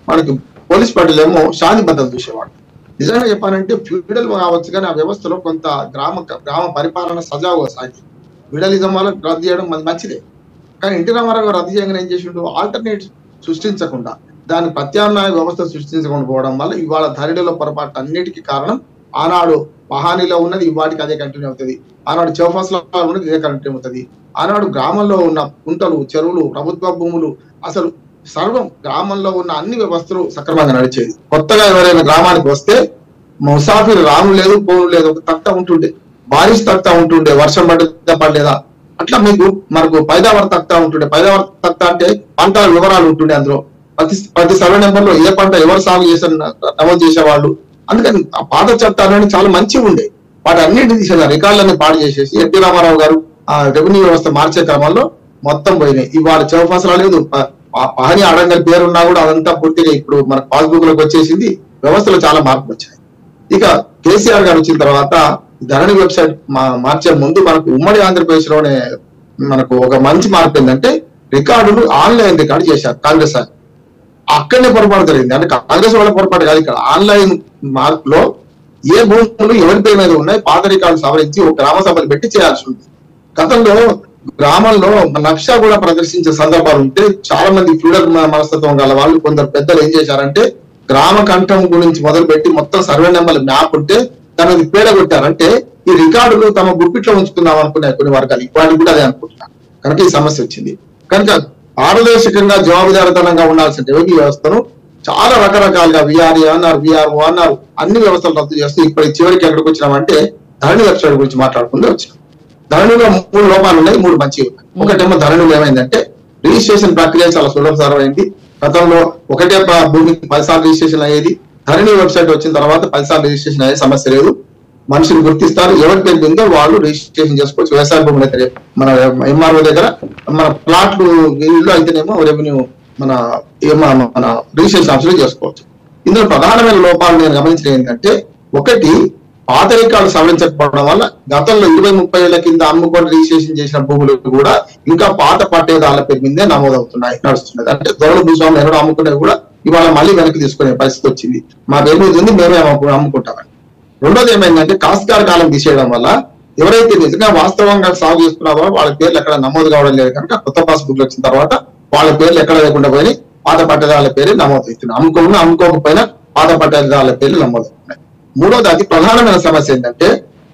మనకి పోలీస్ పార్టీలు ఏమో శాంతి భద్రత చూసేవాడు నిజంగా చెప్పాలంటే ఫ్యూడల్ కావచ్చు కానీ ఆ వ్యవస్థలో కొంత గ్రామ గ్రామ పరిపాలన సజావుగా సాగి ఫ్యూడలిజం వల్ల రద్దు చేయడం అది మంచిదే కానీ ఎన్టీ రామారావు గారు రద్దు చేయగానే ఏం చేసిండు ఆల్టర్నేట్ సృష్టించకుండా దాని ప్రత్యామ్నాయ వ్యవస్థ సృష్టించకుండా పోవడం వల్ల ఇవాళ ధరణిలో పొరపాటు అన్నిటికీ కారణం ఆనాడు మహానీలో ఉన్నది ఇవాటికి అదే కంటిన్యూ అవుతుంది ఆనాడు చౌఫాస్లో ఉన్నది ఇదే కంటిన్యూ అవుతుంది ఆనాడు గ్రామంలో ఉన్న కుంటలు చెరువులు ప్రభుత్వ భూములు అసలు సర్వం గ్రామంలో ఉన్న అన్ని వ్యవస్థలు సక్రమంగా నడిచేది కొత్తగా ఎవరైనా గ్రామానికి వస్తే ముసాఫిర్ రాను లేదు పోను లేదు ఒక తక్త ఉంటుండే బారిష్ తక్త ఉంటుండే వర్షం పడ్డదా పడలేదా అట్లా మీకు మనకు పైదావర తక్త ఉంటుండే పైదావర తక్త అంటే పంటల వివరాలు ఉంటుండే అందులో ప్రతి ప్రతి సర్వే నెంబర్ లో ఏ పంట ఎవరు సాగు చేశారు నమోదు చేసేవాళ్ళు అందుకని ఆ పాత చట్టాలని చాలా మంచిగా ఉండే వాటి అన్నింటినీ తీసేసారు రికార్డులన్నీ పాడు చేసేసి ఎన్టీ రామారావు గారు ఆ రెవెన్యూ వ్యవస్థ మార్చే క్రమంలో మొత్తం పోయినాయి ఇవాళ చౌఫాసలా లేదు ప- ప- పహని అడంగల్ పేరున్నా కూడా అదంతా పూర్తిగా ఇప్పుడు మన పాస్బుక్ లోకి వచ్చేసింది వ్యవస్థలో చాలా మార్పులు వచ్చాయి ఇక కేసీఆర్ గారు వచ్చిన తర్వాత ధరణి వెబ్సైట్ మా- మార్చే ముందు మనకు ఉమ్మడి ఆంధ్రప్రదేశ్ లోనే మనకు ఒక మంచి మార్పు ఏంటంటే రికార్డులు ఆన్లైన్ రికార్డు చేశారు కాంగ్రెస్ వారు. అక్కడనే పొరపాటు జరిగింది అంటే కాంగ్రెస్ వాళ్ళ పొరపాటు కాదు ఇక్కడ ఆన్లైన్ మార్క్ లో ఏ భూములు ఎవరి పేరు మీద ఉన్నాయి పాత రికార్డు సవరించి ఒక గ్రామ సభలు పెట్టి చేయాల్సి ఉంది గతంలో గ్రామంలో నక్షా కూడా ప్రదర్శించే సందర్భాలు ఉంటే చాలా మంది ఫ్యూడల్ మనస్తత్వం గల వాళ్ళు కొందరు పెద్దలు ఏం చేశారంటే గ్రామ కంఠం గురించి మొదలుపెట్టి మొత్తం సర్వే నెంబర్ మ్యాప్ ఉంటే దానికి పేడ కొట్టారంటే ఈ రికార్డులు తమ గుప్పిట్లో ఉంచుకుందాం అనుకునే కొన్ని వర్గాలు ఇవాళ కూడా అదే అనుకుంటున్నారు కనుక ఈ సమస్య వచ్చింది కనుక పారదర్శకంగా జవాబుదారితనంగా ఉండాల్సిన రెవెన్యూ వ్యవస్థను చాలా రకరకాలుగా విఆర్ఏ అన్నారు విఆర్ఓ అన్నారు అన్ని వ్యవస్థలు రద్దు చేస్తూ ఇప్పుడు చివరికి ఎక్కడికి వచ్చినామంటే ధరణి వెబ్సైట్ గురించి మాట్లాడుకుంటూ వచ్చినాం ధరణిలో మూడు లోపాలు ఉన్నాయి మూడు మంచివి ఉన్నాయి ఒకటేమో ధరణిలో ఏమైందంటే రిజిస్ట్రేషన్ ప్రక్రియ చాలా సులభతరమైంది గతంలో ఒకటే ప- భూమికి పదిసార్లు రిజిస్ట్రేషన్ అయ్యేది ధరణి వెబ్సైట్ వచ్చిన తర్వాత పదిసార్లు రిజిస్ట్రేషన్ అయ్యే సమస్య లేదు మనుషులు గుర్తిస్తారు ఎవరి పేరు ఉందో వాళ్ళు రిజిస్ట్రేషన్ చేసుకోవచ్చు వ్యవసాయ భూముల దగ్గర మన ఎంఆర్ఓ దగ్గర మన ప్లాట్లు ఇల్లు అయితేనేమో రెవెన్యూ మన ఏమ- మన రిజిస్ట్రేషన్ ఆఫీసులో చేసుకోవచ్చు ఇందులో ప్రధానమైన లోపాలు నేను గమనించిన ఏంటంటే ఒకటి పాత రికార్డు సవరించకపోవడం వల్ల గతంలో ఇరవై ముప్పై ఏళ్ల కింద అమ్ముకొని రిజిస్ట్రేషన్ చేసిన భూములు కూడా ఇంకా పాత పట్టేదారుల పేరు మీదే నమోదవుతున్నాయి నడుస్తున్నది అంటే దొరల భూస్వాములు ఎవరో అమ్ముకునేవి కూడా ఇవాళ మళ్ళీ వెనక్కి తీసుకునే పరిస్థితి వచ్చింది మా పేరు మీద ఉంది మేమే అమ్ము- అమ్ముకుంటామని రెండోది ఏమైందంటే కాస్కార్ కాలం తీసేయడం వల్ల ఎవరైతే నిజంగా వాస్తవంగా సాగు చేసుకున్నారో వాళ్ళ పేర్లు ఎక్కడ నమోదు కావడం లేదు కనుక కొత్త పాస్ బుక్ వచ్చిన తర్వాత వాళ్ళ పేర్లు ఎక్కడ లేకుండా పోయి పాత పట్టదారుల పేరు నమోదు అవుతున్నాయి అమ్ముకున్నా అమ్ముకోకపోయినా పాత పట్టదారుల పేర్లు నమోదవుతున్నాయి మూడోది అతి ప్రధానమైన సమస్య ఏంటంటే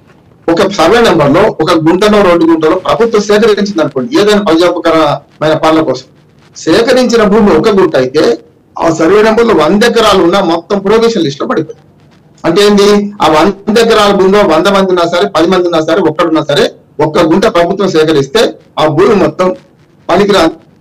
ఒక సర్వే నెంబర్ లో ఒక గుంటలో రెండు గుంటలో ప్రభుత్వం సేకరించింది అనుకోండి ఏదైనా ప్రజాపకరమైన పనుల కోసం సేకరించిన భూమి ఒక గుంట అయితే ఆ సర్వే నెంబర్ లో వంద ఎకరాలు ఉన్న మొత్తం ప్రొవిషన్ లిస్ట్ లో పడిపోయింది అంటే ఏంది ఆ వంద ఎకరాల భూమిలో వంద మంది ఉన్నా సరే పది మంది ఉన్నా సరే ఒక్కడున్నా సరే ఒక్క గుంట ప్రభుత్వం సేకరిస్తే ఆ భూమి మొత్తం పనికిరా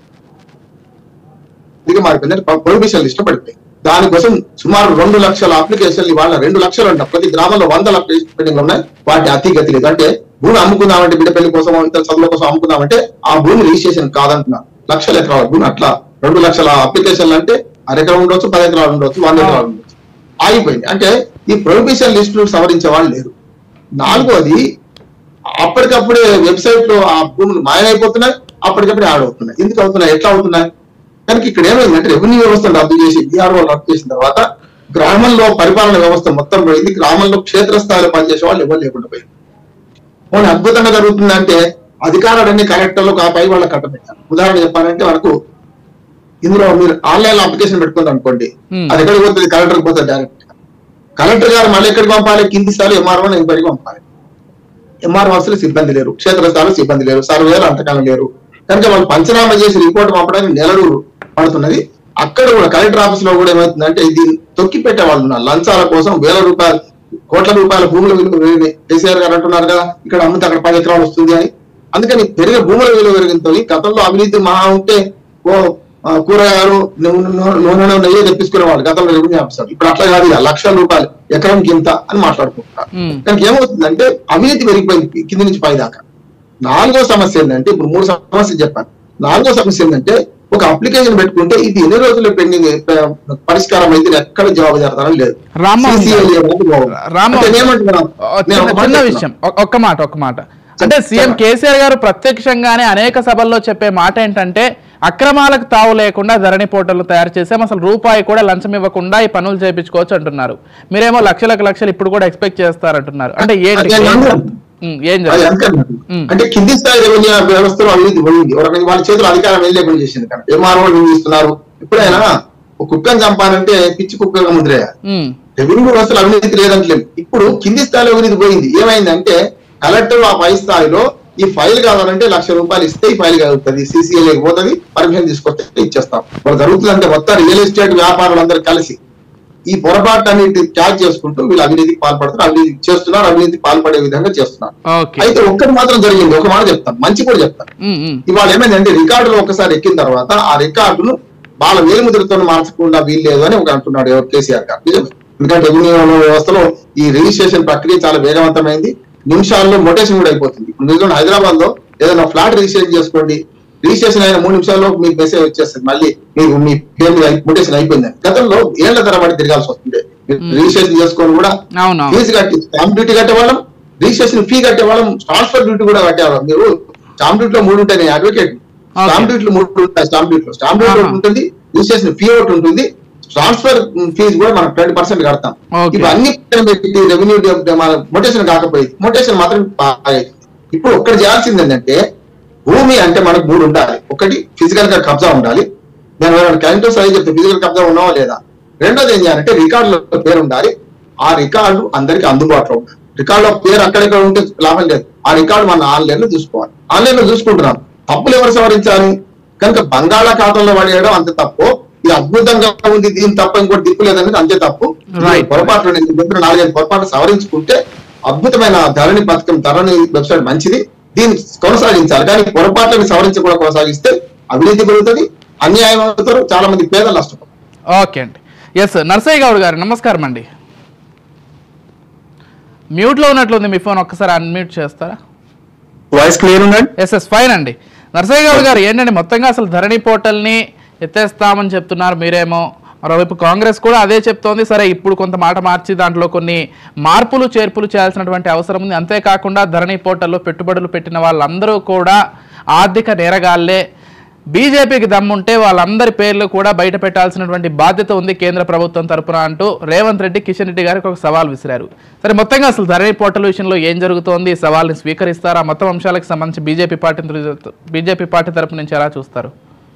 ఇది మారిపోయింది ప్రొహిబిషన్ లిస్ట్ లో పడిపోయింది దానికోసం సుమారు రెండు లక్షల అప్లికేషన్లు ఇవాళ రెండు లక్షలు అంట ప్రతి గ్రామంలో వందల అప్లికేషన్ ఉన్నాయి వాటి అతి గతి లేదు అంటే భూమి అమ్ముకుందామంటే బిడ్డ పెళ్లి కోసం ఇతర చదువుల కోసం అమ్ముకుందామంటే ఆ భూమి రిజిస్ట్రేషన్ కాదంటున్నారు లక్షల ఎకరాల భూమి అట్లా రెండు లక్షల అప్లికేషన్లు అంటే అరెకరం ఉండొచ్చు పది ఎకరాలు ఉండొచ్చు వంద ఎకరాలు ఉండొచ్చు ఆగిపోయింది అంటే ఈ ప్రొహిబిషన్ లిస్టులు సవరించే వాళ్ళు లేరు నాలుగోది అప్పటికప్పుడే వెబ్సైట్ లో ఆ భూములు మాయమైపోతున్నాయి అప్పటికప్పుడే యాడ్ అవుతున్నాయి ఎందుకు అవుతున్నాయి ఎట్లా అవుతున్నాయి కనుక ఇక్కడ ఏమైందంటే రెవెన్యూ వ్యవస్థను రద్దు చేసి బీఆర్ఓ రద్దు చేసిన తర్వాత గ్రామంలో పరిపాలన వ్యవస్థ మొత్తం పోయింది గ్రామంలో క్షేత్రస్థాయిలో పనిచేసే వాళ్ళు ఎవరు లేకుండా పోయింది పోనీ అద్భుతంగా జరుగుతుందంటే అధికారులన్నీ కలెక్టర్లు ఆ పై వాళ్ళకి కట్టబెట్టారు ఉదాహరణ చెప్పాలంటే మనకు ఇందులో మీరు ఆన్లైన్ లో అప్లికేషన్ పెట్టుకుంది అనుకోండి Hmm. అది ఎక్కడికి పోతుంది కలెక్టర్కి పోతుంది డైరెక్ట్ కలెక్టర్ గారు మళ్ళీ ఎక్కడికి పంపాలి కింది స్థాయి ఎంఆర్ఓ ఎంక్వైరీకి పంపాలి ఎంఆర్ఓ అసలు సిబ్బంది లేరు క్షేత్రస్థాయిలో సిబ్బంది లేరు సర్వేలు అంతకాలం లేరు కనుక వాళ్ళు పంచనామా చేసి రిపోర్ట్ పంపడానికి నెలలు పడుతున్నది అక్కడ కూడా కలెక్టర్ ఆఫీస్ లో కూడా ఏమవుతుందంటే ఇది తొక్కి పెట్టే వాళ్ళు ఉన్నారు లంచాల కోసం వేల రూపాయలు కోట్ల రూపాయల భూముల విలువ పెరిగింది. కేసీఆర్ గారు అంటున్నారు కదా ఇక్కడ అమ్మితే అక్కడ పది ఎకరాలు వస్తుంది అని అందుకని పెరిగే భూముల విలువ పెరిగినతో గతంలో అవినీతి మహా ఉంటే ఓ ఆ, కూరగాయలు నూ- నూ- నూనె నెయ్యి తెప్పించుకునేవాళ్ళు గతంలో రెవెన్యూ ఆఫీసర్ ఇప్పుడు అట్లా కాదు ఇక లక్షల రూపాయలు ఎకరానికి ఇంత అని మాట్లాడుకుంటున్నారు మ్మ్. కనుక ఏమవుతుందంటే అవినీతి పెరిగిపోయింది కింది నుంచి పై దాకా నాలుగో సమస్య ఏంటంటే ఇప్పుడు మూడు సమస్యలు చెప్పాను నాలుగో సమస్య ఏంటంటే ఒక అప్లికేషన్ పెట్టుకుంటే ఇది ఎన్ని రోజుల్లో పెండింగ్ పరిష్కారం అయితే ఎక్కడ జవాబు జరగడం లేదు రామ్మోహన్ CCL గారు. ఏమో పోవాలి. రామ్మోహన్ అంటే నేనేమంటున్నాను? ఓ, నేను చిన్న ఒక మాట చిన్న చెప్తున్నా. విషయం ఒ- ఒక్క మాట ఒక్క మాట అంటే సీఎం కేసీఆర్ గారు ప్రత్యక్షంగానే అనేక సభల్లో చెప్పే మాట ఏంటంటే అక్రమాలకు తావు లేకుండా ధరణి పోర్టల్ తయారు చేసాం అసలు రూపాయి కూడా లంచం ఇవ్వకుండా ఈ పనులు చేయించుకోవచ్చు అంటున్నారు మీరేమో లక్షలకు లక్షలు ఇప్పుడు కూడా ఎక్స్పెక్ట్ చేస్తారంటున్నారు అంటే ఏంటి అదే అన్నాను. ఉమ్, ఏం అది జరిగింది అంతే ఉమ్. అంటే కింది స్థాయి రెవెన్యూ వ్యవస్థలో అవినీతి పోయింది ఒక రకంగా వాళ్ళ చేతులు అధికారం ఏం లేకుండా చేసింది కానీ ఎంఆర్ఓ నిందిస్తున్నారు ఎప్పుడైనా ఒక కుక్కను చంపాలంటే పిచ్చి కుక్కగా ముద్రేయాలి ఉమ్, రెవెన్యూ వ్యవస్థలో అవినీతి లేదంటలేదు ఇప్పుడు కింది స్థాయిలో అవినీతి పోయింది ఏమైందంటే కలెక్టర్ ఆ పై స్థాయిలో ఈ ఫైల్ కావాలంటే లక్ష రూపాయలు ఇస్తే ఈ ఫైల్ కలుగుతుంది సిసిఎల్ పోతుంది పర్మిషన్ తీసుకొస్తే ఇచ్చేస్తాం ఇప్పుడు జరుగుతుందంటే మొత్తం రియల్ ఎస్టేట్ వ్యాపారులందరూ కలిసి ఈ పొరపాటు అన్నిటి క్యాచ్ చేసుకుంటూ వీళ్ళు అవినీతికి పాల్పడుతున్నారు అవినీతి చేస్తున్నారు అవినీతికి పాల్పడే విధంగా చేస్తున్నారు ఓకే అయితే ఒక్కటి మాత్రం జరిగింది ఒక మాట చెప్తాను మంచి కూడా చెప్తాను ఉమ్, ఉమ్, ఇవాళ ఏమైందంటే రికార్డులు ఒకసారి ఎక్కిన తర్వాత ఆ రికార్డును వాళ్ళ వేలుముద్రతో మార్చకుండా వీల్లేదు అని ఒక అంటున్నాడు ఎవరు కేసీఆర్ గారు నిజమే ఎందుకంటే రెవెన్యూ వ్యవస్థలో ఈ రిజిస్ట్రేషన్ ప్రక్రియ చాలా వేగవంతమైంది నిమిషాల్లో మొటేషన్ కూడా అయిపోతుంది ఇప్పుడు నిజంగా హైదరాబాద్ లో ఏదైనా ఫ్లాట్ రిజిస్ట్రేషన్ చేసుకోండి రిజిస్ట్రేషన్ అయిన మూడు నిమిషాల్లో మీకు మెసేజ్ వచ్చేస్తుంది మళ్ళీ మీకు మీ పేరు మీద మొటేషన్ అయిపోయింది గతంలో ఏళ్ల తరబడి తిరగాల్సి వస్తుంది రిజిస్ట్రేషన్ చేసుకొని కూడా అవును ఫీజు కట్టి స్టాంప్ డ్యూటీ కట్టేవాళ్ళం రిజిస్ట్రేషన్ ఫీ కట్టేవాళ్ళం ట్రాన్స్ఫర్ డ్యూటీ కూడా కట్టేవాళ్ళం మీరు స్టాంప్ డ్యూటీలో మూడు ఉంటాయి అడ్వకేట్ స్టాంప్ డ్యూటీలో మూడు ఉంటాయి స్టాంప్ డ్యూటీలో స్టాంప్ డ్యూటీ ఆహా. ఒకటి ఉంటుంది రిజిస్ట్రేషన్ ఫీ ఒకటి ఉంటుంది ట్రాన్స్ఫర్ ఫీజు కూడా మనం ట్వంటీ పర్సెంట్ కడతాం Okay. ఇవన్నీ పక్కన పెట్టి రెవెన్యూ మొటేషన్ కాకపోయింది మొటేషన్ మాత్రం బాగా ఇప్పుడు ఒక్కటి చేయాల్సింది ఏంటంటే భూమి అంటే మనకు మూడు ఉండాలి ఒకటి ఫిజికల్ గా కబ్జా ఉండాలి దాని వల్ల క్యారెక్టర్ సైజ్ చెప్తే ఫిజికల్ కబ్జా ఉన్నావా లేదా రెండోది ఏం చేయాలంటే రికార్డులో పేరు ఉండాలి ఆ రికార్డు అందరికి అందుబాటులో ఉండాలి రికార్డులో పేరు అక్కడిక్కడ ఉంటే లాభం లేదు ఆ రికార్డు మనం ఆన్లైన్ లో చూసుకోవాలి ఆన్లైన్ లో చూసుకుంటున్నాం తప్పులు ఎవరు సవరించాలి కనుక బంగాళాఖాతంలో పడేయడం అంత తప్పు ఇది అద్భుతంగా ఉంది దీని తప్ప ఇంకోటి దిక్కు లేదనేది అంతే తప్పు Right. పొరపాట్లు నేను చెప్పిన నాలుగైదు పొరపాట్లు సవరించుకుంటే అద్భుతమైన ధరణి పథకం ధరణి వెబ్సైట్ మంచిది దీన్ని కొనసాగించాలి కానీ పొరపాట్లను సవరించకుండా కొనసాగిస్తే అవినీతి పెరుగుతుంది అన్యాయం అవుతారు చాలా మంది పేదలు నష్టపోతారు ఓకే అండి ఎస్ నర్సయ్య గౌడ్ గారు నమస్కారం అండి మ్యూట్లో ఉన్నట్లుంది మీ ఫోన్ ఒక్కసారి అన్మ్యూట్ చేస్తారా వాయిస్ క్లియర్ ఉందండి ఎస్ ఎస్ ఫైన్ అండి నర్సయ్య గౌడ్ గారు ఏంటండి మొత్తంగా అసలు ధరణి పోర్టల్ని ఎత్తేస్తామని చెప్తున్నారు మీరేమో మరోవైపు కాంగ్రెస్ కూడా అదే చెప్తోంది సరే ఇప్పుడు కొంత మాట మార్చి దాంట్లో కొన్ని మార్పులు చేర్పులు చేయాల్సినటువంటి అవసరం ఉంది అంతేకాకుండా ధరణి పోర్టల్లో పెట్టుబడులు పెట్టిన వాళ్ళందరూ కూడా ఆర్థిక నేరగాళ్లే బీజేపీకి దమ్ముంటే వాళ్ళందరి పేర్లు కూడా బయట పెట్టాల్సినటువంటి బాధ్యత ఉంది కేంద్ర ప్రభుత్వం తరపున అంటూ రేవంత్ రెడ్డి కిషన్ రెడ్డి గారికి ఒక సవాల్ విసిరారు సరే మొత్తంగా అసలు ధరణి పోర్టల్ విషయంలో ఏం జరుగుతోంది ఈ సవాల్ని స్వీకరిస్తారా మొత్తం అంశాలకు సంబంధించి బీజేపీ పార్టీ బీజేపీ పార్టీ తరపు నుంచి ఎలా చూస్తారు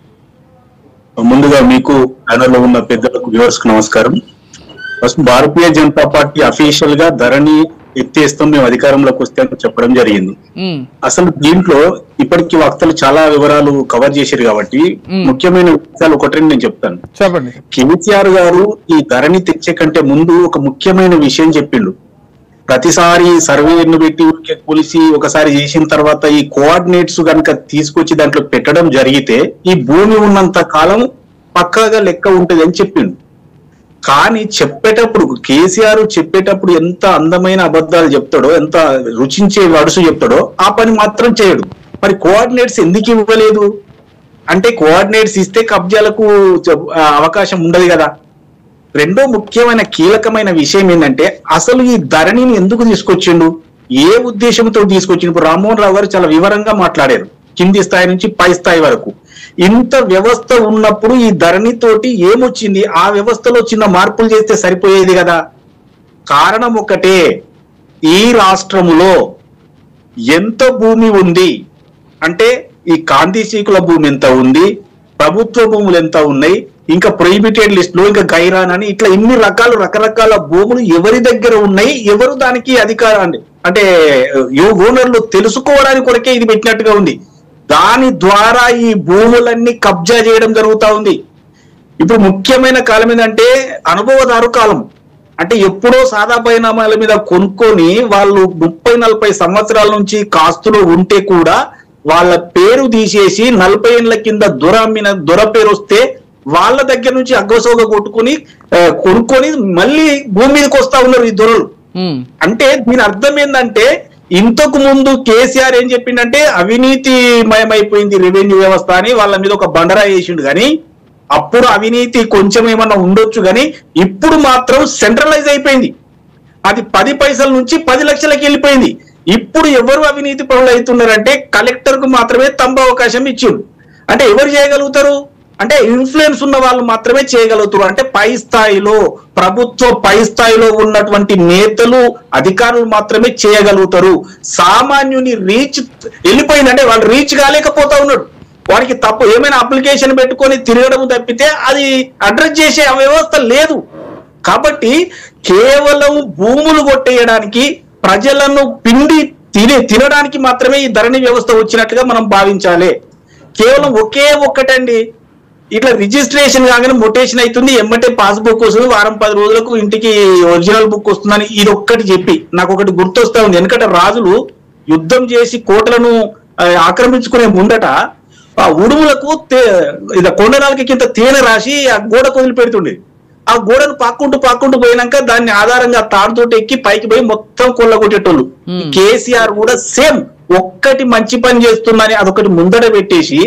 ముందుగా మీకు ప్యానల్ లో ఉన్న పెద్దలకు వ్యూవర్స్ కు నమస్కారం first Bharatiya Janata party official గా ధరని ఎత్తేస్తాం మేము అధికారంలోకి వస్తే అని చెప్పడం జరిగింది ఉమ్, అసలు దీంట్లో ఇప్పటికీ వక్తలు చాలా వివరాలు కవర్ చేశారు కాబట్టి మ్మ్. ముఖ్యమైన విషయాలు ఒకటి నేను చెప్తాను చెప్పండి కేసీఆర్ గారు ఈ ధరని తెచ్చే కంటే ముందు ఒక ముఖ్యమైన విషయం చెప్పిండు ప్రతిసారి సర్వేను పెట్టి ఊరికే కొలిసి ఒకసారి చేసిన తర్వాత ఈ కోఆర్డినేట్స్ కనుక తీసుకొచ్చి దాంట్లో పెట్టడం జరిగితే ఈ భూమి ఉన్నంత కాలం పక్కాగా లెక్క ఉంటుంది అని చెప్పిండు కానీ చెప్పేటప్పుడు కేసీఆర్ చెప్పేటప్పుడు ఎంత అందమైన అబద్ధాలు చెప్తాడో ఎంత రుచించే వడుసు చెప్తాడో ఆ పని మాత్రం చేయడు మరి కోఆర్డినేట్స్ ఎందుకు ఇవ్వలేదు అంటే కోఆర్డినేట్స్ ఇస్తే కబ్జాలకు చె- ఆ, అవకాశం ఉండదు కదా రెండో ముఖ్యమైన కీలకమైన విషయం ఏంటంటే అసలు ఈ ధరణిని ఎందుకు తీసుకొచ్చిండు ఏ ఉద్దేశంతో తీసుకొచ్చిండు ఇప్పుడు రామ్మోహన్ రావు గారు చాలా వివరంగా మాట్లాడారు కింది స్థాయి నుంచి పై స్థాయి వరకు ఇంత వ్యవస్థ ఉన్నప్పుడు ఈ ధరణి తోటి ఏమొచ్చింది ఆ వ్యవస్థలో చిన్న మార్పులు చేస్తే సరిపోయేది కదా కారణం ఒకటే ఈ రాష్ట్రములో ఎంత భూమి ఉంది అంటే ఈ కాంతిశీకుల భూమి ఎంత ఉంది ప్రభుత్వ భూములు ఎంత ఉన్నాయి ఇంకా ప్రొహిబిటెడ్ లిస్ట్ లో ఇంకా గైరాన్ అని ఇట్లా ఇన్ని రకాల రకరకాల భూములు ఎవరి దగ్గర ఉన్నాయి ఎవరు దానికి అధికారాన్ని అంటే ఓనర్లు తెలుసుకోవడానికి కొరకే ఇది పెట్టినట్టుగా ఉంది దాని ద్వారా ఈ భూములన్నీ కబ్జా చేయడం జరుగుతా ఉంది ఇప్పుడు ముఖ్యమైన కాలం ఏంటంటే అనుభవదారు కాలం అంటే ఎప్పుడో సాదా పరిణామాల మీద కొనుక్కొని వాళ్ళు ముప్పై నలభై సంవత్సరాల నుంచి కాస్తులు ఉంటే కూడా వాళ్ళ పేరు తీసేసి నలభై ఏళ్ళ కింద దొరమ్మిన దొర పేరు వస్తే వాళ్ళ దగ్గర నుంచి అగ్గసోగ కొట్టుకొని ఆ, కొనుక్కొని మళ్ళీ భూమి మీదకి వస్తా ఉన్నారు ఈ దొరలు ఉమ్, అంటే దీని అర్థం ఏంటంటే ఇంతకు ముందు కేసీఆర్ ఏం చెప్పిండంటే అవినీతి మయమైపోయింది రెవెన్యూ వ్యవస్థ అని వాళ్ళ మీద ఒక బండరా వేసిండు కానీ అప్పుడు అవినీతి కొంచెం ఏమన్నా ఉండొచ్చు కానీ ఇప్పుడు మాత్రం సెంట్రలైజ్ అయిపోయింది అది పది పైసల నుంచి పది లక్షలకి వెళ్ళిపోయింది ఇప్పుడు ఎవరు అవినీతి పనులు అవుతున్నారంటే కలెక్టర్ కు మాత్రమే తంబ అవకాశం ఇచ్చిండు అంటే ఎవరు చేయగలుగుతారు అంటే ఇన్ఫ్లుయెన్స్ ఉన్న వాళ్ళు మాత్రమే చేయగలుగుతారు అంటే పై స్థాయిలో ప్రభుత్వ పై స్థాయిలో ఉన్నటువంటి నేతలు అధికారులు మాత్రమే చేయగలుగుతారు సామాన్యుని రీచ్ వెళ్ళిపోయిందంటే వాళ్ళు రీచ్ కాలేకపోతా ఉన్నాడు వాడికి తప్పు ఏమైనా అప్లికేషన్ పెట్టుకొని తిరగడం తప్పితే అది అడ్రస్ చేసే ఆ వ్యవస్థ లేదు కాబట్టి కేవలం భూములు కొట్టేయడానికి ప్రజలను పిండి తినే తినడానికి మాత్రమే ఈ ధరణి వ్యవస్థ వచ్చినట్టుగా మనం భావించాలి కేవలం ఒకే ఒక్కటండి ఇట్లా రిజిస్ట్రేషన్ కాగానే మొటేషన్ అవుతుంది ఎమ్మటే పాస్బుక్ వస్తుంది వారం పది రోజులకు ఇంటికి ఒరిజినల్ బుక్ వస్తుందని ఇది ఒక్కటి చెప్పి నాకు ఒకటి గుర్తొస్తా ఉంది ఎందుకంటే రాజులు యుద్ధం చేసి కోటలను ఆ, ఆక్రమించుకునే ముందట ఆ ఉడుములకు తే- ఇది కొండనాలకి కింద తేనె రాసి ఆ గోడ వదిలి పెడుతుండే ఆ గోడను పాక్కుంటూ పాక్కుంటూ పోయినాక దాన్ని ఆధారంగా తాడుతోటి ఎక్కి పైకి పోయి మొత్తం కొల్లగొట్టేటోళ్ళు Hmm. కేసీఆర్ కూడా సేమ్ ఒక్కటి మంచి పని చేస్తుందని అదొకటి ముందడ పెట్టేసి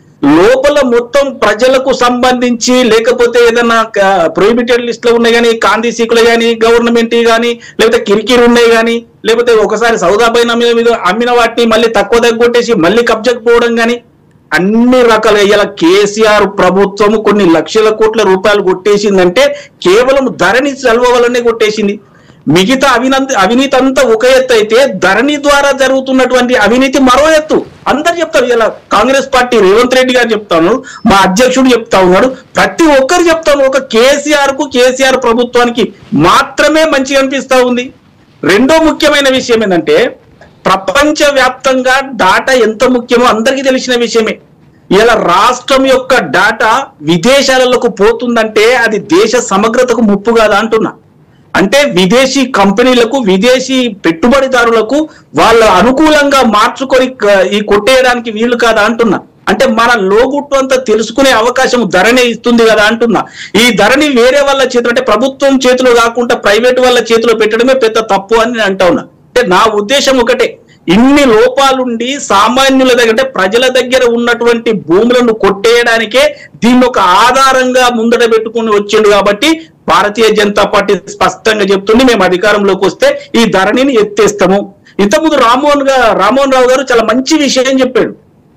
లోపల మొత్తం ప్రజలకు సంబంధించి లేకపోతే ఏదైనా ప్రొహిబిటెడ్ లిస్ట్ లో ఉన్నాయి కానీ కాంతి సీకులు కానీ గవర్నమెంట్ కానీ లేకపోతే కిరికిరి ఉన్నాయి కానీ లేకపోతే ఒకసారి సౌదా పైన మీద మీద అమ్మిన వాటిని మళ్ళీ తక్కువ దగ్గర కొట్టేసి మళ్ళీ కబ్జాకు పోవడం కానీ అన్ని రకాల ఇలా కేసీఆర్ ప్రభుత్వం కొన్ని లక్షల కోట్ల రూపాయలు కొట్టేసిందంటే కేవలం ధరణి సెలవు వల్లనే కొట్టేసింది మిగతా అవినంత అవినీతి అంతా ఒక ఎత్తు అయితే ధరణి ద్వారా జరుగుతున్నటువంటి అవినీతి మరో ఎత్తు అందరు చెప్తారు ఇలా కాంగ్రెస్ పార్టీ రేవంత్ రెడ్డి గారు చెప్తాను మా అధ్యక్షుడు చెప్తా ఉన్నాడు ప్రతి ఒక్కరు చెప్తాను ఒక కేసీఆర్ కు కేసీఆర్ ప్రభుత్వానికి మాత్రమే మంచిగా అనిపిస్తా ఉంది రెండో ముఖ్యమైన విషయం ఏంటంటే ప్రపంచ వ్యాప్తంగా డాటా ఎంత ముఖ్యమో అందరికీ తెలిసిన విషయమే ఇలా రాష్ట్రం యొక్క డాటా విదేశాలకు పోతుందంటే అది దేశ సమగ్రతకు ముప్పు కాదా అంటున్నా అంటే విదేశీ కంపెనీలకు విదేశీ పెట్టుబడిదారులకు వాళ్ళ అనుకూలంగా మార్చుకొని క- ఈ కొట్టేయడానికి వీలు కాదా అంటున్నా అంటే మన లోగుట్టు అంతా తెలుసుకునే అవకాశం ధరణి ఇస్తుంది కదా అంటున్నా ఈ ధరణి వేరే వాళ్ళ చేతిలో అంటే ప్రభుత్వం చేతిలో కాకుండా ప్రైవేట్ వాళ్ళ చేతిలో పెట్టడమే పెద్ద తప్పు అని నేను అంటా ఉన్నా అంటే నా ఉద్దేశం ఒకటే ఇన్ని లోపాలుండి సామాన్యుల దగ్గర అంటే ప్రజల దగ్గర ఉన్నటువంటి భూములను కొట్టేయడానికే దీన్ని ఒక ఆధారంగా ముందట పెట్టుకుని వచ్చిండు కాబట్టి భారతీయ జనతా పార్టీ స్పష్టంగా చెప్తుంది మేము అధికారంలోకి వస్తే ఈ ధరణిని ఎత్తేస్తాము ఇంతకుముందు రామ్మోహన్ గా రామ్మోహన్ రావు గారు చాలా మంచి విషయం చెప్పాడు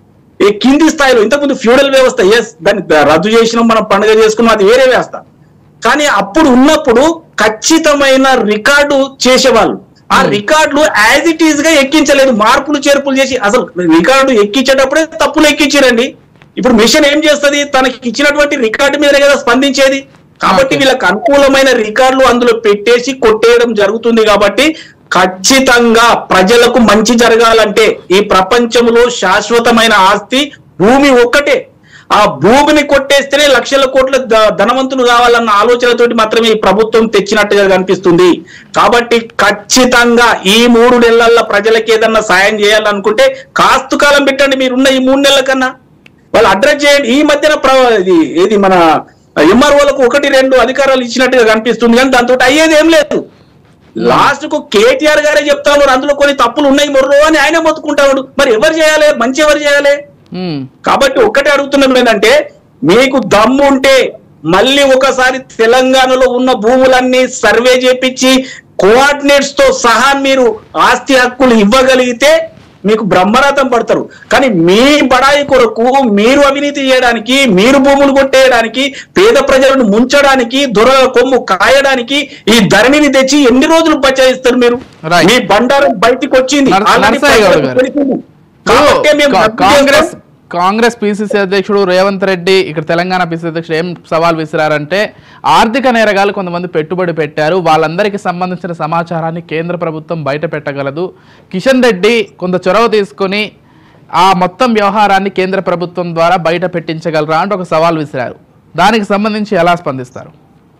ఈ కింది స్థాయిలో ఇంతకుముందు ఫ్యూడల్ వ్యవస్థ ఎస్ దాన్ని ద- రద్దు చేసినాం మనం పండుగ చేసుకున్నాం అది వేరే వ్యవస్థ కానీ అప్పుడు ఉన్నప్పుడు ఖచ్చితమైన రికార్డు చేసేవాళ్ళు ఆ రికార్డులు యాజ్ ఇట్ ఈజ్ గా ఎక్కించలేదు మార్పులు చేర్పులు చేసి అసలు రికార్డు ఎక్కించేటప్పుడే తప్పులు ఎక్కించారండి ఇప్పుడు మిషన్ ఏం చేస్తది తనకి ఇచ్చినటువంటి రికార్డు మీద కదా స్పందించేది కాబట్టి Okay. వీళ్ళకి అనుకూలమైన రికార్డులు అందులో పెట్టేసి కొట్టేయడం జరుగుతుంది కాబట్టి ఖచ్చితంగా ప్రజలకు మంచి జరగాలంటే ఈ ప్రపంచంలో శాశ్వతమైన ఆస్తి భూమి ఒక్కటే ఆ భూమిని కొట్టేస్తేనే లక్షల కోట్ల ద- ధనవంతులు కావాలన్న ఆలోచనతోటి మాత్రమే ఈ ప్రభుత్వం తెచ్చినట్టుగా కనిపిస్తుంది కాబట్టి ఖచ్చితంగా ఈ మూడు నెలల్లో ప్రజలకు ఏదన్నా సాయం చేయాలనుకుంటే కాస్తు కాలం పెట్టండి మీరున్న ఈ మూడు నెలల కన్నా వాళ్ళు అడ్రస్ చేయండి ఈ మధ్యన ప్ర- ఇది ఏది మన ఎంఆర్ఓలకు ఒకటి రెండు అధికారాలు ఇచ్చినట్టుగా కనిపిస్తుంది కానీ దాంతో అయ్యేది ఏం లేదు లాస్ట్ కు కేటీఆర్ గారే చెప్తా ఉన్నారు అందులో కొన్ని తప్పులు ఉన్నాయి మొర్రో అని ఆయన మొత్తుకుంటాడు మరి ఎవరు చేయాలి మంచి ఎవరు చేయాలి ఉమ్, కాబట్టి ఒక్కటే అడుగుతున్నాం ఏంటంటే మీకు దమ్ము ఉంటే మళ్ళీ ఒకసారి తెలంగాణలో ఉన్న భూములన్నీ సర్వే చేపించి కోఆర్డినేట్స్ తో సహా మీరు ఆస్తి హక్కులు ఇవ్వగలిగితే మీకు బ్రహ్మరథం పడతారు కానీ మీ బడాయి కొరకు మీరు అవినీతి చేయడానికి మీరు భూములు కొట్టేయడానికి పేద ప్రజలను ముంచడానికి దొరల కొమ్ము కాయడానికి ఈ ధరణిని తెచ్చి ఎన్ని రోజులు బచాయిస్తారు మీరు Right. మీ బండారం బయటికి వచ్చింది నర్- Already నరసయ్య గౌడ్ ప్రజలకు గారు. తెలిసింది. కాబట్టే మేము కా- రద్దు కాంగ్రెస్ చేస్తాం. కాంగ్రెస్ పిసిసి అధ్యక్షుడు రేవంత్ రెడ్డి ఇక్కడ తెలంగాణ పిసిసి అధ్యక్షుడు ఏం సవాల్ విసిరారంటే ఆర్థిక నేరగాలు కొంతమంది పెట్టుబడి పెట్టారు వాళ్ళందరికీ సంబంధించిన సమాచారాన్ని కేంద్ర ప్రభుత్వం బయట పెట్టగలదు కిషన్ రెడ్డి కొంత చొరవ తీసుకొని ఆ మొత్తం వ్యవహారాన్ని కేంద్ర ప్రభుత్వం ద్వారా బయట పెట్టించగలరా అంటే ఒక సవాల్ విసిరారు దానికి సంబంధించి ఎలా స్పందిస్తారు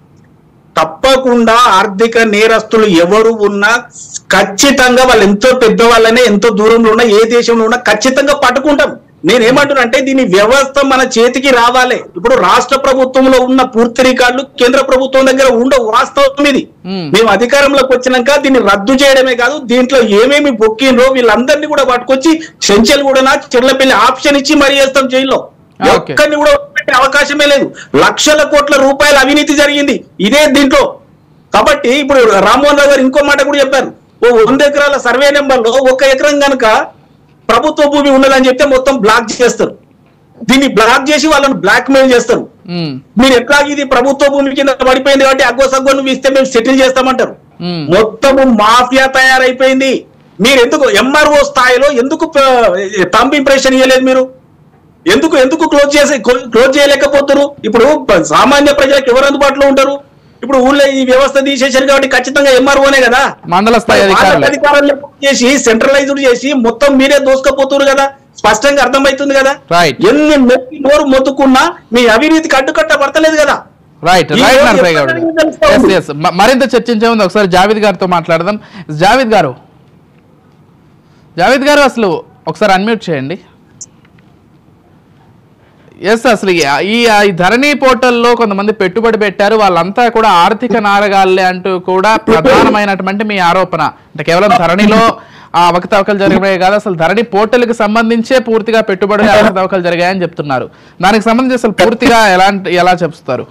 తప్పకుండా ఆర్థిక నేరస్తులు ఎవరు ఉన్నా ఖచ్చితంగా వాళ్ళు ఎంతో పెద్దవాళ్ళనే ఎంతో దూరంలో ఉన్నా ఏ దేశంలో ఉన్నా ఖచ్చితంగా పట్టుకుంటాం నేనేమంటున్నా అంటే దీని వ్యవస్థ మన చేతికి రావాలి ఇప్పుడు రాష్ట్ర ప్రభుత్వంలో ఉన్న పూర్తి రికార్డులు కేంద్ర ప్రభుత్వం దగ్గర ఉండవు వాస్తవం ఇది Hmm. మేము అధికారంలోకి వచ్చినాక దీన్ని రద్దు చేయడమే కాదు దీంట్లో ఏమేమి బొక్కిండ్రో వీళ్ళందరినీ కూడా పట్టుకొచ్చి చెంచల్ కూడా చెర్లపల్లి ఆప్షన్ ఇచ్చి మరీ చేస్తాం జైల్లో Okay. ఒక్కరిని కూడా పెట్టే అవకాశమే లేదు లక్షల కోట్ల రూపాయల అవినీతి జరిగింది ఇదే దీంట్లో కాబట్టి ఇప్పుడు రామ్మోహన్ రావు గారు ఇంకో మాట కూడా చెప్పారు ఓ వంద ఎకరాల సర్వే నెంబర్ లో ఒక ఎకరం గనుక ప్రభుత్వ భూమి ఉన్నదని చెప్తే మొత్తం బ్లాక్ చేస్తారు దీన్ని బ్లాక్ చేసి వాళ్ళని బ్లాక్ మెయిల్ చేస్తారు ఉమ్, మీరు ఎట్లా ఇది ప్రభుత్వ భూమి కింద పడిపోయింది కాబట్టి అగ్గో సగ్గో నువ్వు ఇస్తే మేము సెటిల్ చేస్తామంటారు ఉమ్. మొత్తము మాఫియా తయారైపోయింది మీరు ఎందుకు ఎంఆర్ఓ స్థాయిలో ఎందుకు తంబ్ ఇంప్రెషన్ ఇవ్వలేదు మీరు ఎందుకు ఎందుకు క్లోజ్ చేసి క్లోజ్ చేయలేకపోతారు ఇప్పుడు ప- సామాన్య ప్రజలకు ఎవరు అందుబాటులో ఉంటారు ఇప్పుడు ఊళ్ళో ఈ వ్యవస్థ తీసేశారు కాబట్టి ఖచ్చితంగా ఎంఆర్ఓనే కదా మండల స్థాయి వాళ్ళ అధికారులే అధికారులు చేసి సెంట్రలైజ్డ్ చేసి మొత్తం మీరే దోసుకపోతున్నారు కదా స్పష్టంగా అర్థమవుతుంది కదా Right. ఎన్ని మెత్తి నోరు మొత్తుకున్నా మీ అవినీతికి అడ్డుకట్ట పడతలేదు కదా రైట్ ఈ రైట్ రోజు నరసయ్య గౌడ్ ఎప్పటికీ తెలుస్తా ఎస్ ఉంది. ఎస్ మరింత చర్చించే ముందు ఒకసారి జావేద్ గారితో మాట్లాడదాం జావేద్ గారు జావేద్ గారు అసలు ఒకసారి అన్మ్యూట్ చేయండి ఎస్ అసలు ఈ ఈ- ఈ ధరణి పోర్టల్లో కొంతమంది పెట్టుబడి పెట్టారు వాళ్ళంతా కూడా ఆర్థిక నారగాళ్ళే అంటూ కూడా ప్రధానమైనటువంటి మీ ఆరోపణ అంటే కేవలం ధరణిలో ఆ అవకతవకలు జరిగాయి కాదు అసలు ధరణి పోర్టల్కి సంబంధించే పూర్తిగా పెట్టుబడులు అవకతవకలు జరిగాయని చెప్తున్నారు దానికి సంబంధించి అసలు పూర్తిగా ఎలాంటి ఎలా చెప్తారు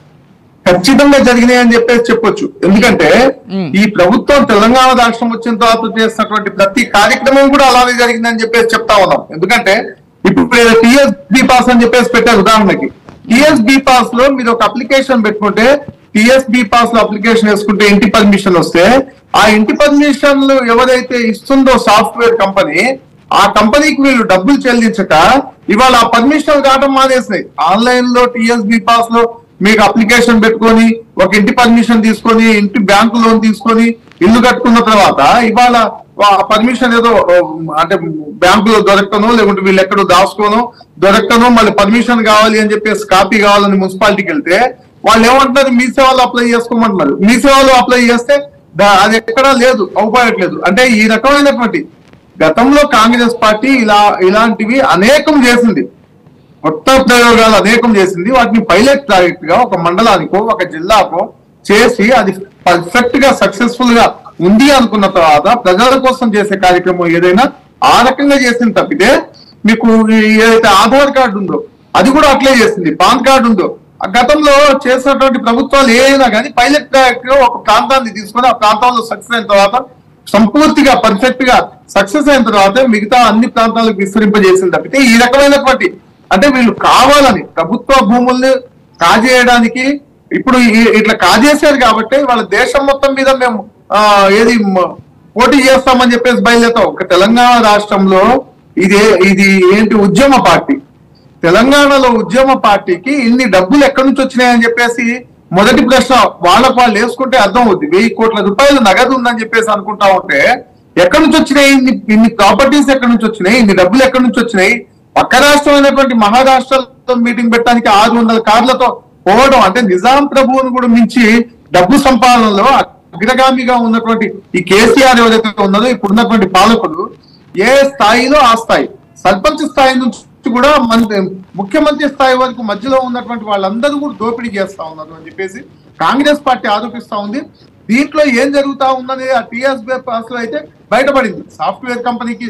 ఖచ్చితంగా జరిగినాయి అని చెప్పేసి చెప్పొచ్చు ఎందుకంటే మ్మ్. ఈ ప్రభుత్వం తెలంగాణ రాష్ట్రం వచ్చిన తర్వాత చేసినటువంటి ప్రతి కార్యక్రమం కూడా అలాగే జరిగిందని చెప్పేసి చెప్తా ఉన్నాం ఎందుకంటే ఇప్పుడు టిఎస్ బి పాస్ అని చెప్పేసి పెట్టారు ఉదాహరణకి టిఎస్ బి పాస్ లో మీరు ఒక అప్లికేషన్ పెట్టుకుంటే టిఎస్ బి పాస్ లో అప్లికేషన్ వేసుకుంటే ఇంటి పర్మిషన్ వస్తే ఆ ఇంటి పర్మిషన్ ఎవరైతే ఇస్తుందో సాఫ్ట్వేర్ కంపెనీ ఆ కంపెనీకి వీళ్ళు డబ్బులు చెల్లించక ఇవాళ ఆ పర్మిషన్ రావడం మానేసినాయి ఆన్లైన్ లో టిఎస్బి పాస్ లో మీకు అప్లికేషన్ పెట్టుకొని ఒక ఇంటి పర్మిషన్ తీసుకొని ఇంటి బ్యాంకు లోన్ తీసుకొని ఇల్లు కట్టుకున్న తర్వాత ఇవాళ పర్మిషన్ ఏదో ఓ, అంటే బ్యాంకులో దొరకనో లేకుంటే వీళ్ళు ఎక్కడో దాచుకోనో దొరకనో మళ్ళీ పర్మిషన్ కావాలి అని చెప్పేసి కాపీ కావాలని మున్సిపాలిటీకి వెళ్తే వాళ్ళు ఏమంటున్నారు మీ సేవలు అప్లై చేసుకోమంటున్నారు మీ సేవలు అప్లై చేస్తే దా- అది ఎక్కడా లేదు అవుపడట్లేదు అంటే ఈ రకమైనటువంటి గతంలో కాంగ్రెస్ పార్టీ ఇలా ఇలాంటివి అనేకం చేసింది కొత్త ప్రయోగాలు అనేకం చేసింది వాటిని పైలట్ ప్రాజెక్ట్ గా ఒక మండలానికో ఒక జిల్లాకో చేసి అది పర్ఫెక్ట్ గా సక్సెస్ఫుల్ గా ఉంది అనుకున్న తర్వాత ప్రజల కోసం చేసే కార్యక్రమం ఏదైనా ఆ రకంగా చేసింది తప్పితే మీకు ఈ ఏదైతే ఆధార్ కార్డు ఉందో అది కూడా అట్లే చేసింది పాన్ కార్డు ఉందో ఆ గతంలో చేసినటువంటి ప్రభుత్వాలు ఏదైనా కానీ పైలట్ ప్రాజెక్ట్ గా ఒక ప్రాంతాన్ని తీసుకొని ఆ ప్రాంతంలో సక్సెస్ అయిన తర్వాత సంపూర్తిగా పర్ఫెక్ట్ గా సక్సెస్ అయిన తర్వాత మిగతా అన్ని ప్రాంతాలకు విస్తరింపజేసింది తప్పితే ఈ రకమైనటువంటి అంటే వీళ్ళు కావాలని ప్రభుత్వ భూముల్ని కాజేయడానికి ఇప్పుడు ఈ- ఇట్లా కాజేశారు కాబట్టి వాళ్ళ దేశం మొత్తం మీద మేము ఆ, ఏది మ- పోటీ చేస్తామని చెప్పేసి బయలుదేరుతాం ఒక తెలంగాణ రాష్ట్రంలో ఇది ఇది ఏంటి ఉద్యమ పార్టీ తెలంగాణలో ఉద్యమ పార్టీకి ఇన్ని డబ్బులు ఎక్కడి నుంచి వచ్చినాయని చెప్పేసి మొదటి ప్రశ్న వాళ్ళకు వాళ్ళు వేసుకుంటే అర్థం అవుద్ది వెయ్యి కోట్ల రూపాయలు నగదు ఉందని చెప్పేసి అనుకుంటా ఉంటే ఎక్కడి నుంచి వచ్చినాయి ఇన్ని ఇన్ని ప్రాపర్టీస్ ఎక్కడి నుంచి వచ్చినాయి ఇన్ని డబ్బులు ఎక్కడి నుంచి వచ్చినాయి పక్క రాష్ట్రం అయినటువంటి మహారాష్ట్రతో మీటింగ్ పెట్టడానికి ఆరు వందల కార్లతో పోవడం అంటే నిజాం ప్రభువును కూడా మించి డబ్బు సంపాదనలో అగ్రగామిగా ఉన్నటువంటి ఈ కేసీఆర్ ఎవరైతే ఉన్నదో ఇప్పుడు ఉన్నటువంటి పాలకులు ఏ స్థాయిలో ఆ స్థాయి సర్పంచ్ స్థాయి నుంచి కూడా మన ముఖ్యమంత్రి స్థాయి వరకు మధ్యలో ఉన్నటువంటి వాళ్ళందరూ కూడా దోపిడీ చేస్తా ఉన్నారు అని చెప్పేసి కాంగ్రెస్ పార్టీ ఆరోపిస్తా ఉంది దీంట్లో ఏం జరుగుతా ఉందనేది ఆ టీఎస్బీ పాస్ లో అయితే బయటపడింది సాఫ్ట్వేర్ కంపెనీకి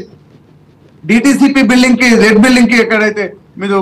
డిటిసిపి బిల్డింగ్ కి రెడ్ బిల్డింగ్ కి ఎక్కడైతే మీరు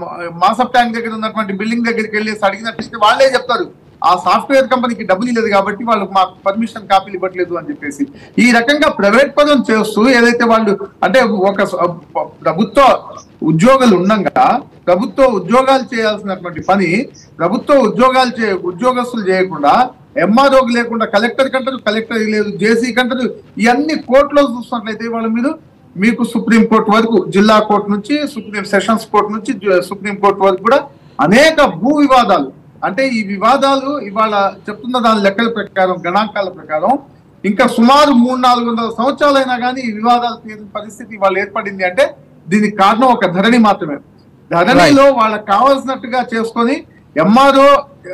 మాసప్ ట్యాంక్ దగ్గర ఉన్నటువంటి బిల్డింగ్ దగ్గరికి వెళ్ళేసి అడిగినట్లయితే వాళ్ళే చెప్తారు ఆ సాఫ్ట్వేర్ కంపెనీకి డబ్బులు లేదు కాబట్టి వాళ్ళు మాకు పర్మిషన్ కాపీలు ఇవ్వట్లేదు అని చెప్పేసి ఈ రకంగా ప్రైవేట్ పదం చేస్తూ ఏదైతే వాళ్ళు అంటే ఒక స- ప్రభుత్వ ఉద్యోగులు ఉండగా ప్రభుత్వ ఉద్యోగాలు చేయాల్సినటువంటి పని ప్రభుత్వ ఉద్యోగాలు చే ఉద్యోగస్తులు చేయకుండా ఎంఆర్ఓకి లేకుండా కలెక్టర్ కంటారు కలెక్టర్ లేదు జేసీ కంటారు ఇవన్నీ కోర్టులో చూసినట్లయితే వాళ్ళ మీద మీకు సుప్రీం కోర్టు వరకు జిల్లా కోర్టు నుంచి సుప్రీం సెషన్స్ కోర్టు నుంచి జు- సుప్రీం కోర్టు వరకు కూడా అనేక భూ వివాదాలు అంటే ఈ వివాదాలు ఇవాళ చెప్తున్న దాని లెక్కల ప్రకారం గణాంకాల ప్రకారం ఇంకా సుమారు మూడు నాలుగు వందల సంవత్సరాలైనా కానీ ఈ వివాదాలు తీరిన పరిస్థితి వాళ్ళు ఏర్పడింది అంటే దీనికి కారణం ఒక ధరణి మాత్రమే ధరణిలో వాళ్ళకి కావాల్సినట్టుగా చేసుకొని ఎంఆర్ఓ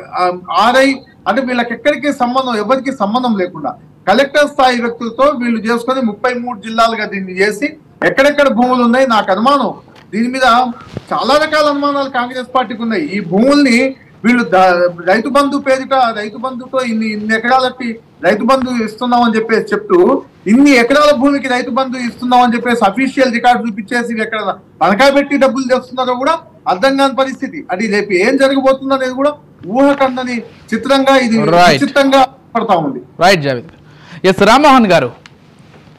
ఆర్ఐ అంటే వీళ్ళకి ఎక్కడికి సంబంధం ఎవరికి సంబంధం లేకుండా కలెక్టర్ స్థాయి వ్యక్తులతో వీళ్ళు చేసుకొని ముప్పై మూడు జిల్లాలుగా దీన్ని చేసి ఎక్కడెక్కడ భూములు ఉన్నాయి నాకు అనుమానం దీని మీద చాలా రకాల అనుమానాలు కాంగ్రెస్ పార్టీకి ఉన్నాయి ఈ భూముల్ని వీళ్ళు ద- రైతు బంధు పేరిట రైతు బంధుతో ఇన్ని ఇన్ని ఎకరాలకి రైతు బంధు ఇస్తున్నాం అని చెప్పేసి చెప్తూ ఇన్ని ఎకరాల భూమికి రైతు బంధు ఇస్తున్నాం అని చెప్పేసి అఫీషియల్ రికార్డు చూపించేసి ఇవి ఎక్కడ తనఖా పెట్టి డబ్బులు తెస్తున్నారో కూడా అర్థం కాని పరిస్థితి అది రేపు ఏం జరగబోతుంది అనేది కూడా ఊహకందని చిత్రంగా ఇది Right. విచిత్రంగా పడతా ఉంది రైట్ జావేద్ ఎస్ రామ్మోహన్ గారు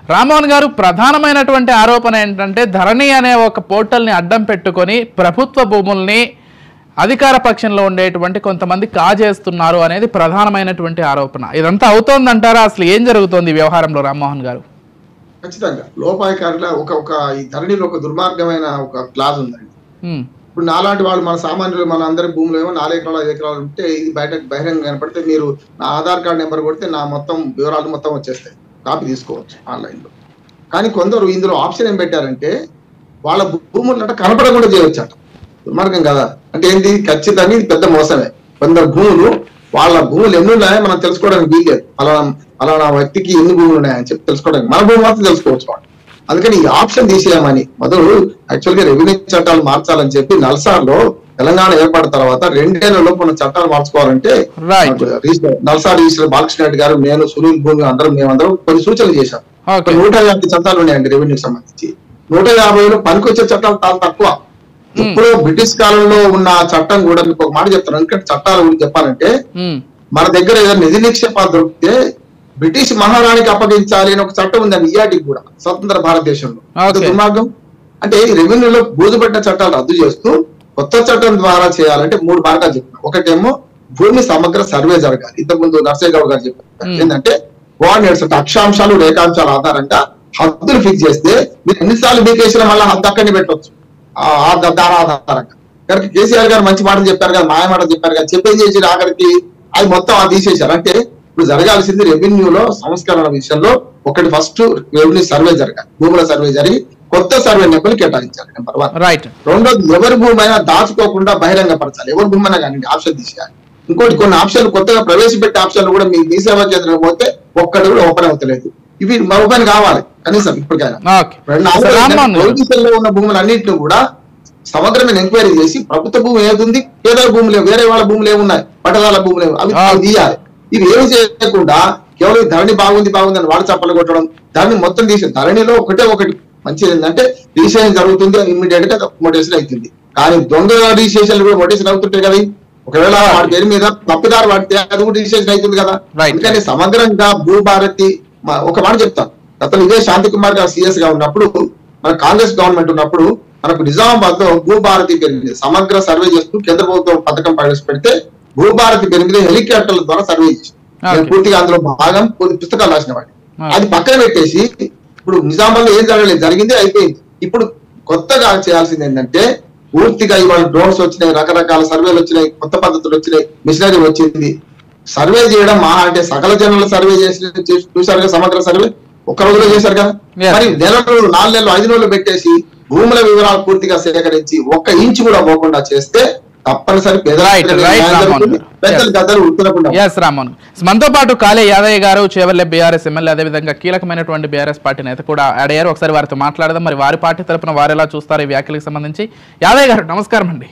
రామ్మోహన్ గారు ప్రధానమైనటువంటి ఆరోపణ ఏంటంటే ధరణి అనే ఒక పోర్టల్ని అడ్డం పెట్టుకొని ప్రభుత్వ భూముల్ని అధికార పక్షంలో ఉండేటువంటి కొంతమంది కాజేస్తున్నారు అనేది ప్రధానమైనటువంటి ఆరోపణ ఇదంతా అవుతోందంటారా అసలు ఏం జరుగుతోంది ఈ వ్యవహారంలో రామ్మోహన్ గారు ఖచ్చితంగా లోపాయకారుల ఒక ఒక ఈ ధరణిలో ఒక దుర్మార్గమైన ఒక క్లాజ్ ఉందండి ఉమ్, ఇప్పుడు నాలాంటి వాళ్ళు మన సామాన్యులు మన అందరి భూములు ఏమో నాలుగు ఎకరాలు ఐదు ఎకరాలు ఉంటే ఇది బయట బహిరంగ కనపడితే మీరు నా ఆధార్ కార్డ్ నెంబర్ కొడితే నా మొత్తం వివరాలు మొత్తం వచ్చేస్తాయి కాపీ తీసుకోవచ్చు ఆన్లైన్ లో కానీ కొందరు ఇందులో ఆప్షన్ ఏం పెట్టారంటే వాళ్ళ భూములు అంటే కనపడకుండా చేయవచ్చు అట దుర్మార్గం కదా అంటే ఏంటి ఖచ్చితంగా ఇది పెద్ద మోసమే కొందరు భూములు వాళ్ళ భూములు ఎన్ని ఉన్నాయో మనం తెలుసుకోవడానికి వీల్లేదు అలానా అలానా వ్యక్తికి ఎన్ని భూములు ఉన్నాయని చెప్పి తెలుసుకోవడానికి మన భూమి మాత్రం తెలుసుకోవచ్చు వాళ్ళు అందుకని ఈ ఆప్షన్ తీసేయమని మొదలు యాక్చువల్ గా రెవెన్యూ చట్టాలు మార్చాలని చెప్పి నల్సార్లో తెలంగాణ ఏర్పడిన తర్వాత రెండేళ్ల లోపు మన చట్టాలు మార్చుకోవాలంటే Right. మనకు రిజిస్టర్- నల్సార్ రిజిస్టర్ బాలకృష్ణ రెడ్డి గారు నేను సునీల్ భూమి అందరం మేమందరం కొన్ని సూచనలు చేశాం ఓకే ఒక నూట యాభై చట్టాలు ఉన్నాయండి రెవెన్యూకి సంబంధించి నూట యాభైలో పనికొచ్చే చట్టాలు చాలా తక్కువ ఇప్పుడు బ్రిటిష్ కాలంలో ఉన్న ఆ చట్టం కూడా మీకు ఒక మాట చెప్తాను ఎందుకంటే చట్టాల గురించి చెప్పాలంటే ఉమ్, మన దగ్గర ఏదైనా నిధి నిక్షేపాలు దొరికితే బ్రిటిష్ మహారాణికి అప్పగించాలి అని ఒక చట్టం ఉందండి ఇయాటికి కూడా స్వతంత్ర భారతదేశంలో Okay. ఇది దుర్మార్గం అంటే ఈ రెవెన్యూలో బూజుపట్టిన చట్టాలు రద్దు చేస్తూ కొత్త చట్టం ద్వారా చేయాలంటే మూడు మార్గాలు చెప్పిన ఒకటేమో భూమి సమగ్ర సర్వే జరగాలి ఇంతకుముందు నర్సయ్య గౌడ్ గారు చెప్పారు Hmm. ఏంటంటే కోఆర్డినేట్స్ అంటే అక్షాంశాలు రేఖాంశాల ఆధారంగా హద్దులు ఫిక్స్ చేస్తే మీరు ఎన్నిసార్లు మీకేసిన మళ్ళీ హద్దు అక్కడిని పెట్టవచ్చు ఆ ఆ ద- దాని ఆధారంగా కనుక కేసీఆర్ గారు మంచి మాటలు చెప్పారు కదా మాయ మాటలు చెప్పారు కదా చెప్పేం చేసి ఆఖరికి అది మొత్తం అది తీసేశారు అంటే ఇప్పుడు జరగాల్సింది రెవెన్యూలో సంస్కరణ విషయంలో ఒకటి ఫస్ట్ రెవెన్యూ సర్వే జరగాలి భూముల సర్వే జరిగి కొత్త సర్వే నెంబర్లు కేటాయించాలి నెంబర్ వన్ రైట్ రెండోది ఎవరి భూమి అయినా దాచుకోకుండా బహిరంగపరచాలి ఎవరి భూమి అయినా కానీ ఆప్షన్ తీసేయాలి ఇంకోటి కొన్ని ఆప్షన్లు కొత్తగా ప్రవేశపెట్టే ఆప్షన్లు కూడా మీ మీ సేవా కేంద్రం పోతే ఒక్కటి కూడా ఓపెన్ అవుతలేదు ఇవి ఓపెన్ కావాలి కనీసం ఇప్పటికైనా ఓకే రెండు అసలు రామ్మోహన్ గారు ప్రొవిజన్లో ఉన్న భూములు అన్నింటిని కూడా సమగ్రమైన ఎంక్వైరీ చేసి ప్రభుత్వ భూమి ఏది ఉంది పేదల భూములు ఏవి, వేరే వాళ్ళ భూములు ఏమున్నాయి పట్టదాల భూములు ఏవి, అవి ఆ. అవి తీయాలి ఇవి ఏమి చేయకుండా కేవలం ఈ ధరణి బాగుంది బాగుంది అని వాడు చప్పలు కొట్టడం ధరణి మొత్తం తీసి ధరణిలో ఒకటే ఒకటి మంచిది ఏంటంటే రిజిస్ట్రేషన్ జరుగుతుంది ఇమ్మీడియట్ గా మోటేషన్ అవుతుంది కానీ దొంగ రిజిస్ట్రేషన్ కూడా మోటేషన్ అవుతుంటాయి కదా ఒకవేళ వాడి పేరు మీద తప్పుదారు వాడితే అది కూడా రిజిస్ట్రేషన్ అవుతుంది కదా Right. అందుకని సమగ్రంగా భూభారతి మ- ఒక మాట చెప్తాను గతంలో ఇదే శాంతి కుమార్ గారు సీఎస్ గా ఉన్నప్పుడు మన కాంగ్రెస్ గవర్నమెంట్ ఉన్నప్పుడు మనకు నిజామాబాద్ లో భూభారతి పేరు మీద సమగ్ర సర్వే చేస్తూ కేంద్ర ప్రభుత్వం పథకం ప్రవేశపెడితే భూభారతి పేరు మీద హెలికాప్టర్ల ద్వారా సర్వే చేసి నేను Okay. పూర్తిగా అందులో భాగం కొన్ని పుస్తకాలు రాసిన వాడిని Okay. అది పక్కన పెట్టేసి ఇప్పుడు నిజామాబాద్ లో ఏం జరగలేదు జరిగింది అయిపోయింది ఇప్పుడు కొత్తగా చేయాల్సింది ఏంటంటే పూర్తిగా ఇవాళ డ్రోన్స్ వచ్చినాయి రకరకాల సర్వేలు వచ్చినాయి కొత్త పద్ధతులు వచ్చినాయి మిషనరీ వచ్చింది సర్వే చేయడం మహా అంటే సకల జనుల సర్వే చేసి చేసి- చూశారు కదా సమగ్ర సర్వే ఒక్క రోజులో చేశారు కదా Yes. మరి నెల రోజులు నాలుగు నెలలు ఐదు నెలలు పెట్టేసి భూముల వివరాలు పూర్తిగా సేకరించి ఒక్క ఇంచు కూడా పోకుండా చేస్తే తప్పనిసరి పేదల Right, right, రామ్మోహన్ గారు. పెద్దలు Yes. గద్దలు ఉత్తరకుండా ఎస్ రామోహన్ మనతో పాటు కాళే యాదయ్య గారు చేవల్లె బీఆర్ఎస్ ఎమ్మెల్యే అదేవిధంగా కీలకమైనటువంటి బీఆర్ఎస్ పార్టీ నేత కూడా యాడ్ అయ్యారు ఒకసారి వారితో మాట్లాడదాం మరి వారి పార్టీ తరపున వారు ఎలా చూస్తారు ఈ వ్యాఖ్యలకు సంబంధించి యాదయ్య గారు నమస్కారం అండి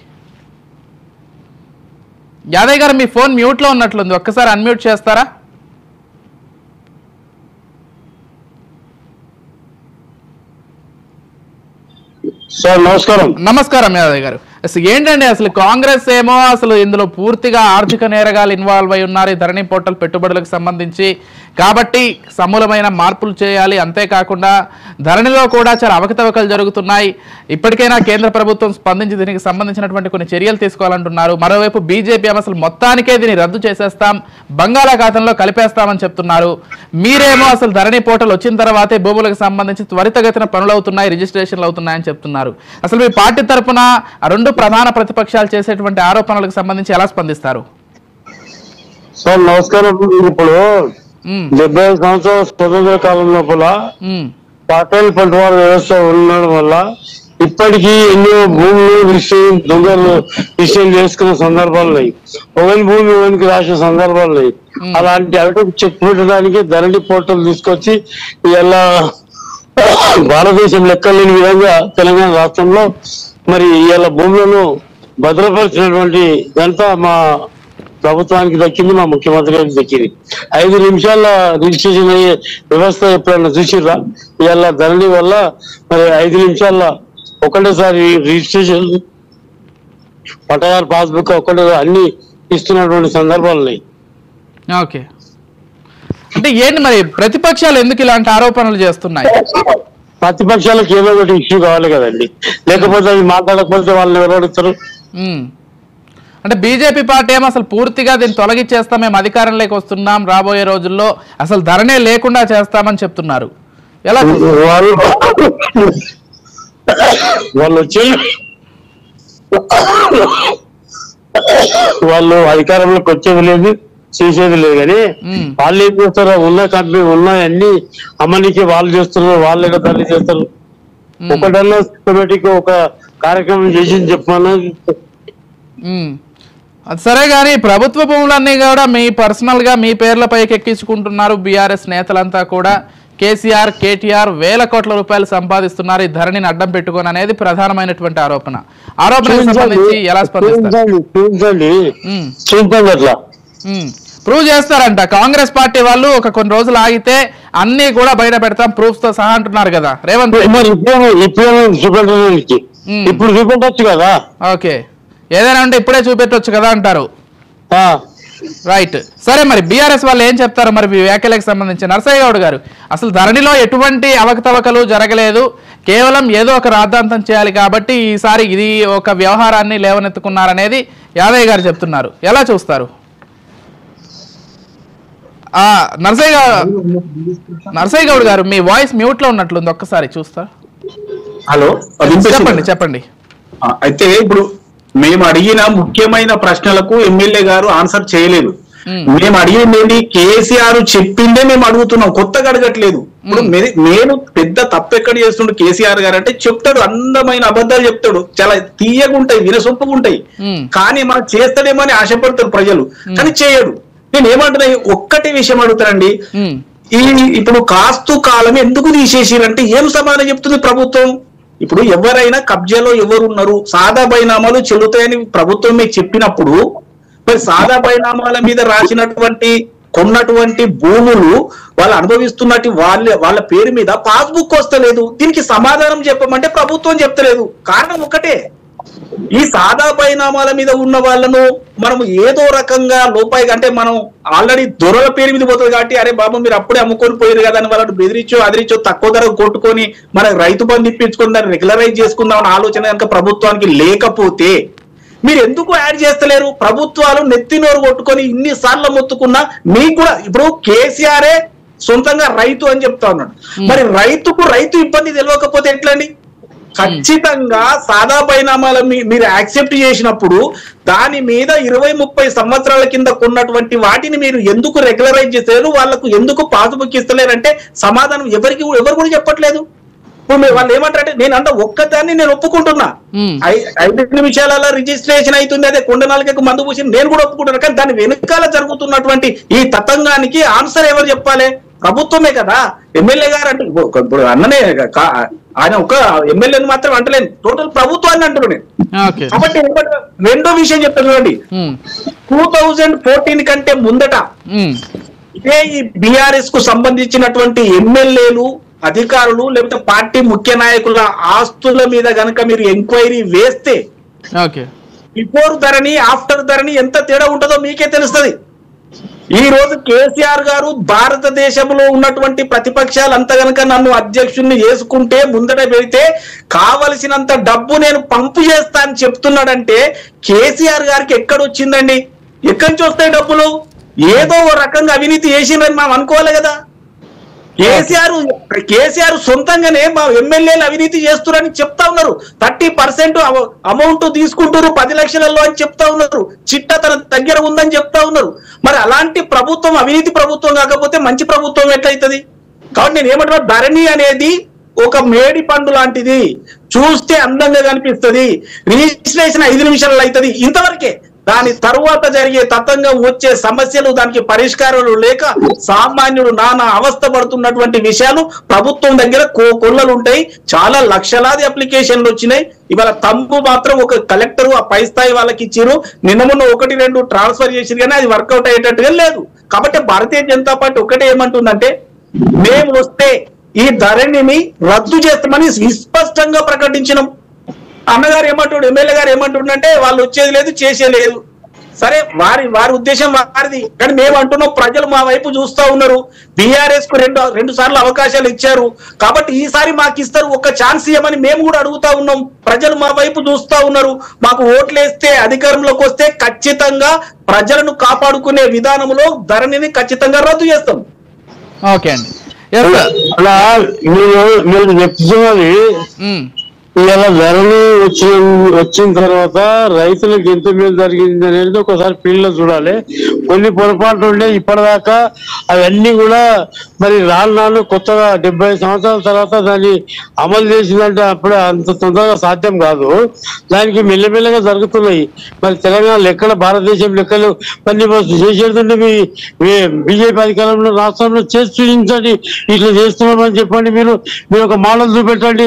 యాదయ్య గారు మీ ఫోన్ మ్యూట్ లో ఉన్నట్లుంది ఒక్కసారి అన్మ్యూట్ చేస్తారా సార్ నమస్కారం నమస్కారం యాదవ్ గారు అసలు ఏంటండి అసలు కాంగ్రెస్ ఏమో అసలు ఇందులో పూర్తిగా ఆర్థిక నేరగాలు ఇన్వాల్వ్ అయి ఉన్నారు ఈ ధరణి పోర్టల్ పెట్టుబడులకు సంబంధించి కాబట్టి సమూలమైన మార్పులు చేయాలి అంతేకాకుండా ధరణిలో కూడా చాలా అవకతవకలు జరుగుతున్నాయి ఇప్పటికైనా కేంద్ర ప్రభుత్వం స్పందించి దీనికి సంబంధించినటువంటి కొన్ని చర్యలు తీసుకోవాలంటున్నారు మరోవైపు బీజేపీ ఏమో అసలు మొత్తానికే దీన్ని రద్దు చేసేస్తాం బంగాళాఖాతంలో కలిపేస్తామని చెప్తున్నారు మీరేమో అసలు ధరణి పోర్టల్ వచ్చిన తర్వాతే భూములకు సంబంధించి త్వరితగతిన పనులు అవుతున్నాయి రిజిస్ట్రేషన్లు అవుతున్నాయని చెప్తున్నారు అసలు మీ పార్టీ తరపున ఆ రెండు ప్రధాన ప్రతిపక్షాలు చేసేటువంటి ఆరోపణలకు సంబంధించి ఎలా స్పందిస్తారు సార్ నమస్కారం ఇప్పుడు ఉమ్, డెబ్బై ఐదు సంవత్సరాల స్వతంత్ర కాలం లోపల ఉమ్, పటేల్ పట్టువారి వ్యవస్థ ఉండడం వల్ల ఇప్పటికీ ఎన్నో భూములు రిజిస్ట్రేషన్ దొంగలు రిజిస్ట్రేషన్ చేసుకున్న సందర్భాలు ఉన్నాయి ఒకరి భూమి ఒకరికి రాసిన సందర్భాలు ఉన్నాయి అలాంటి అవిటకు చెక్ పెట్టడానికి ధరణి పోర్టల్ తీసుకొచ్చి ఇలా భారతదేశం లెక్కలేని విధంగా తెలంగాణ రాష్ట్రంలో మరి ఇవాళ భూములను భద్రపరిచినటువంటి ఘనత మా ప్రభుత్వానికి దక్కింది మా ముఖ్యమంత్రి గారికి దక్కింది ఐదు నిమిషాల రిజిస్ట్రేషన్ అయ్యే వ్యవస్థ ఎప్పుడైనా చూసిర్రా ఇవాళ ధరణి వల్ల మరి ఐదు నిమిషాల ఒకటేసారి రిజిస్ట్రేషన్ పట్టదారు పాస్బుక్ ఒకటే అన్ని ఇస్తున్నటువంటి సందర్భాలు ఉన్నాయి ఓకే అంటే ఏంటి మరి ప్రతిపక్షాలు ఎందుకు ఇలాంటి ఆరోపణలు చేస్తున్నాయి ప్రతిపక్షాలకు ఏదో ఒకటి ఇష్యూ కావాలి కదండి లేకపోతే అది మాట్లాడకపోతే వాళ్ళని ఎవరు అడుగుతారు ఉమ్. అంటే బీజేపీ పార్టీ ఏమో అసలు పూర్తిగా దీన్ని తొలగించేస్తాం మేము అధికారంలోకి వస్తున్నాం రాబోయే రోజుల్లో అసలు ధరనే లేకుండా చేస్తామని చెప్తున్నారు ఎలా చూస్తారు? వాళ్ళు వాళ్ళు వచ్చి వాళ్ళు అధికారంలోకి వచ్చేది లేదు చేసేది లేదు కానీ మ్మ్. వాళ్ళు ఏం చేస్తారు ఉన్న కంపెనీ ఉన్న అన్ని అమ్మనికి వాళ్ళు చేస్తున్నారు వాళ్ళు ఎక్కడ తల్లి చేస్తారు మ్మ్. ఒకటన్నా సిస్టమేటిక్ ఒక కార్యక్రమం చేసి చెప్పమన్నా ఉమ్. అది సరే కానీ ప్రభుత్వ భూములన్నీ కూడా మీ పర్సనల్ గా మీ పేర్ల పైకి ఎక్కించుకుంటున్నారు బీఆర్ఎస్ నేతలంతా కూడా కేసీఆర్ కేటీఆర్ వేల కోట్ల రూపాయలు సంపాదిస్తున్నారు ఈ ధరణిని అడ్డం పెట్టుకొని అనేది ప్రధానమైనటువంటి ఆరోపణ ఆరోపణకు సంబంధించి ఎలా స్పందిస్తారు చూపించండి చూపించండి ఉమ్. చూపించండి అట్లా ప్రూవ్ చేస్తారంట కాంగ్రెస్ పార్టీ వాళ్ళు ఒక కొన్ని రోజులు ఆగితే అన్ని కూడా బయట పెడతాం ప్రూఫ్స్ తో సహా అంటున్నారు కదా రేవంత్ రెడ్డి మరి ఇప్పుడు ఇప్పుడు చూపెట్టడానికి మ్మ్. ఇప్పుడు చూపెట్టచ్చు కదా ఓకే ఏదైనా ఉంటే ఇప్పుడే చూపెట్టొచ్చు కదా అంటారు ఆ. రైట్ సరే మరి బీఆర్ఎస్ వాళ్ళు ఏం చెప్తారు మరి మీ వ్యాఖ్యలకు సంబంధించి నరసయ్య గౌడ్ గారు అసలు ధరణిలో ఎటువంటి అవకతవకలు జరగలేదు కేవలం ఏదో ఒక రాద్ధాంతం చేయాలి కాబట్టి ఈసారి ఇది ఒక వ్యవహారాన్ని లేవనెత్తుకున్నారనేది యాదయ్య గారు చెప్తున్నారు ఎలా చూస్తారు ఆ నరసయ్య గా- నరసయ్య గౌడ్ గారు మీ వాయిస్ మ్యూట్ లో ఉన్నట్లుంది ఒక్కసారి చూస్తా హలో చెప్పండి చెప్పండి ఆ, అయితే ఇప్పుడు మేము అడిగిన ముఖ్యమైన ప్రశ్నలకు ఎమ్మెల్యే గారు ఆన్సర్ చేయలేదు మ్మ్. మేము అడిగింది ఏంటి కేసీఆర్ చెప్పిందే మేము అడుగుతున్నాం కొత్తగా అడగట్లేదు ఇప్పుడు మే- నేను పెద్ద తప్పు ఎక్కడ చేస్తుండు కేసీఆర్ గారు అంటే చెప్తాడు అందమైన అబద్ధాలు చెప్తాడు చాలా తీయగా ఉంటాయి వినసొంపుగా ఉంటాయి మ్మ్. కానీ మనం చేస్తాడేమో అని ఆశపడతారు ప్రజలు కానీ చేయడు నేను ఏమంటున్నా ఒక్కటే విషయం అడుగుతానండి ఉమ్, ఈ ఇప్పుడు కాస్తు కాలం ఎందుకు తీసేసిరంటే ఏం సమాధానం చెప్తుంది ప్రభుత్వం ఇప్పుడు ఎవరైనా కబ్జాలో ఎవరు ఉన్నారు సాదా బైనామాలు చెల్లుతాయని ప్రభుత్వం మీకు చెప్పినప్పుడు మరి సాదా బైనామాల మీద రాసినటువంటి కొన్నటువంటి భూములు వాళ్ళు అనుభవిస్తున్నట్టు వాళ్ళ వాళ్ళ పేరు మీద పాస్బుక్ వస్తలేదు దీనికి సమాధానం చెప్పమంటే ప్రభుత్వం చెప్తలేదు కారణం ఒకటే ఈ సాదా పరిణామాల మీద ఉన్న వాళ్ళను మనం ఏదో రకంగా లోపాయి అంటే మనం ఆల్రెడీ దొరల పేరు మీద పోతుంది కాబట్టి అరే బాబు మీరు అప్పుడే అమ్ముకొని పోయారు కదా అని వాళ్ళని బెదిరించో అదిరించో తక్కువ ధర కొట్టుకొని మన రైతు బంధు ఇప్పించుకొని దాన్ని రెగ్యులరైజ్ చేసుకుందాం అనే ఆలోచన కనుక ప్రభుత్వానికి లేకపోతే మీరు ఎందుకు యాడ్ చేస్తలేరు ప్రభుత్వాలు నెత్తి నోరు కొట్టుకొని ఇన్ని సార్లు మొత్తుకున్నా మీకు కూడా ఇప్పుడు కేసీఆరే సొంతంగా రైతు అని చెప్తా ఉన్నాడు మరి రైతుకు రైతు ఇబ్బంది తెలియకపోతే ఎట్లండి ఖచ్చితంగా సాదా పరిణామాల మీ- మీరు యాక్సెప్ట్ చేసినప్పుడు దాని మీద ఇరవై ముప్పై సంవత్సరాల కింద కొన్నటువంటి వాటిని మీరు ఎందుకు రెగ్యులరైజ్ చేస్తారు వాళ్ళకు ఎందుకు పాస్బుక్ ఇస్తలేరంటే సమాధానం ఎవరికి ఎవరు కూడా చెప్పట్లేదు ఇప్పుడు మీరు వాళ్ళు ఏమంటారంటే నేను అంత ఒక్కదాన్ని నేను ఒప్పుకుంటున్నా మ్మ్. ఐ- ఐదు నిమిషాలలో రిజిస్ట్రేషన్ అవుతుంది అదే కొండ నాలుగకు మందు పూసి నేను కూడా ఒప్పుకుంటున్నాను కానీ దాని వెనుకాల జరుగుతున్నటువంటి ఈ తతంగానికి ఆన్సర్ ఎవరు చెప్పాలి ప్రభుత్వమే కదా ఎమ్మెల్యే గారు అంటే ఇప్పుడు ఇప్పుడు అన్ననే కా- ఆయన ఒక ఎమ్మెల్యేని మాత్రం అంటలేను టోటల్ ప్రభుత్వాన్ని అంటున్నాను నేను ఓకే కాబట్టి ఏమంటారు? రెండో విషయం చెప్తాను చూడండి ఉమ్, టూ థౌజండ్ ఫోర్టీన్ కంటే ముందట ఉమ్, ఇదే ఈ బీఆర్ఎస్ కు సంబంధించినటువంటి ఎమ్మెల్యేలు అధికారులు లేకపోతే పార్టీ ముఖ్య నాయకుల ఆస్తుల మీద గనక మీరు ఎంక్వైరీ వేస్తే ఓకే బిఫోర్ ధరని ఆఫ్టర్ ధరని ఎంత తేడా ఉంటుందో మీకే తెలుస్తుంది ఈ రోజు కేసీఆర్ గారు భారతదేశంలో ఉన్నటువంటి ప్రతిపక్షాలు అంత గనక నన్ను అధ్యక్షుణ్ణి చేసుకుంటే ముందట పెడితే కావలసినంత డబ్బు నేను పంపు చేస్తా అని చెప్తున్నాడంటే కేసీఆర్ గారికి ఎక్కడొచ్చిందండి ఎక్కడి నుంచి వస్తాయి డబ్బులు ఏదో ఓ రకంగా అవినీతి చేసిందని మనం అనుకోవాలి కదా కేసీఆర్ కేసీఆర్ సొంతంగానే మా ఎమ్మెల్యేలు అవినీతి చేస్తున్నారని చెప్తా ఉన్నారు థర్టీ పర్సెంట్ అమౌంట్ తీసుకుంటారు పది లక్షలలో అని చెప్తా ఉన్నారు చిట్ట తన దగ్గర ఉందని చెప్తా ఉన్నారు మరి అలాంటి ప్రభుత్వం అవినీతి ప్రభుత్వం కాకపోతే మంచి ప్రభుత్వం ఎట్లయితది కాబట్టి నేను ఏమంటున్నా ధరణి అనేది ఒక మేడి పండు లాంటిది చూస్తే అందంగా కనిపిస్తది రిజిస్ట్రేషన్ ఐదు నిమిషాలలో అవుతుంది ఇంతవరకే దాని తరువాత జరిగే తతంగం వచ్చే సమస్యలు దానికి పరిష్కారాలు లేక సామాన్యుడు నానా అవస్థ పడుతున్నటువంటి విషయాలు ప్రభుత్వం దగ్గర కో కొల్లలు ఉంటాయి చాలా లక్షలాది అప్లికేషన్లు వచ్చినాయి ఇవాళ తమ్ము మాత్రం ఒక కలెక్టర్ ఆ పై స్థాయి వాళ్ళకి ఇచ్చిరు నిన్న మొన్న ఒకటి రెండు ట్రాన్స్ఫర్ చేసిరు కానీ అది వర్కౌట్ అయ్యేటట్టుగా లేదు కాబట్టి భారతీయ జనతా పార్టీ ఒకటే ఏమంటుందంటే మేము వస్తే ఈ ధరణిని రద్దు చేస్తామని విస్పష్టంగా ప్రకటించినాం అన్నగారు ఏమంటాడు ఎమ్మెల్యే గారు ఏమంటుండంటే వాళ్ళు వచ్చేది లేదు చేసేది లేదు సరే వారి వారి ఉద్దేశం వారిది కానీ మేము అంటున్నాం ప్రజలు మా వైపు చూస్తా ఉన్నారు బీఆర్ఎస్ కు రెండు రెండు సార్లు అవకాశాలు ఇచ్చారు కాబట్టి ఈసారి మాకు ఇస్తారు ఒక ఛాన్స్ ఇవ్వమని మేము కూడా అడుగుతా ఉన్నాం ప్రజలు మా వైపు చూస్తా ఉన్నారు మాకు ఓట్లు వేస్తే అధికారంలోకి వస్తే ఖచ్చితంగా ప్రజలను కాపాడుకునే విధానంలో ధరణిని ఖచ్చితంగా రద్దు చేస్తాం ఓకే అండి ఎస్ సార్ అలా మీరు మీరు చెప్తున్నది ఉమ్, ఇలా ధరలు వచ్చిన వచ్చిన తర్వాత రైతులకు ఎంత మేలు జరిగింది అనేది ఒకసారి ఫీల్డ్ లో చూడాలి కొన్ని పొరపాట్లు ఉండే ఇప్పటిదాకా అవన్నీ కూడా మరి రాను రాను కొత్తగా డెబ్బై సంవత్సరాల తర్వాత దాన్ని అమలు చేసిందంటే అప్పుడే అంత తొందరగా సాధ్యం కాదు దానికి మెల్లమెల్లగా జరుగుతున్నాయి మరి తెలంగాణ లెక్కలు భారతదేశం లెక్కలు మరి మరి చేసేదంటే మీ బీజేపీ అధికారంలో రాష్ట్రంలో చేసి చూపించండి ఇట్లా చేస్తున్నామని చెప్పండి మీరు మీరు ఒక మోడల్ చూపెట్టండి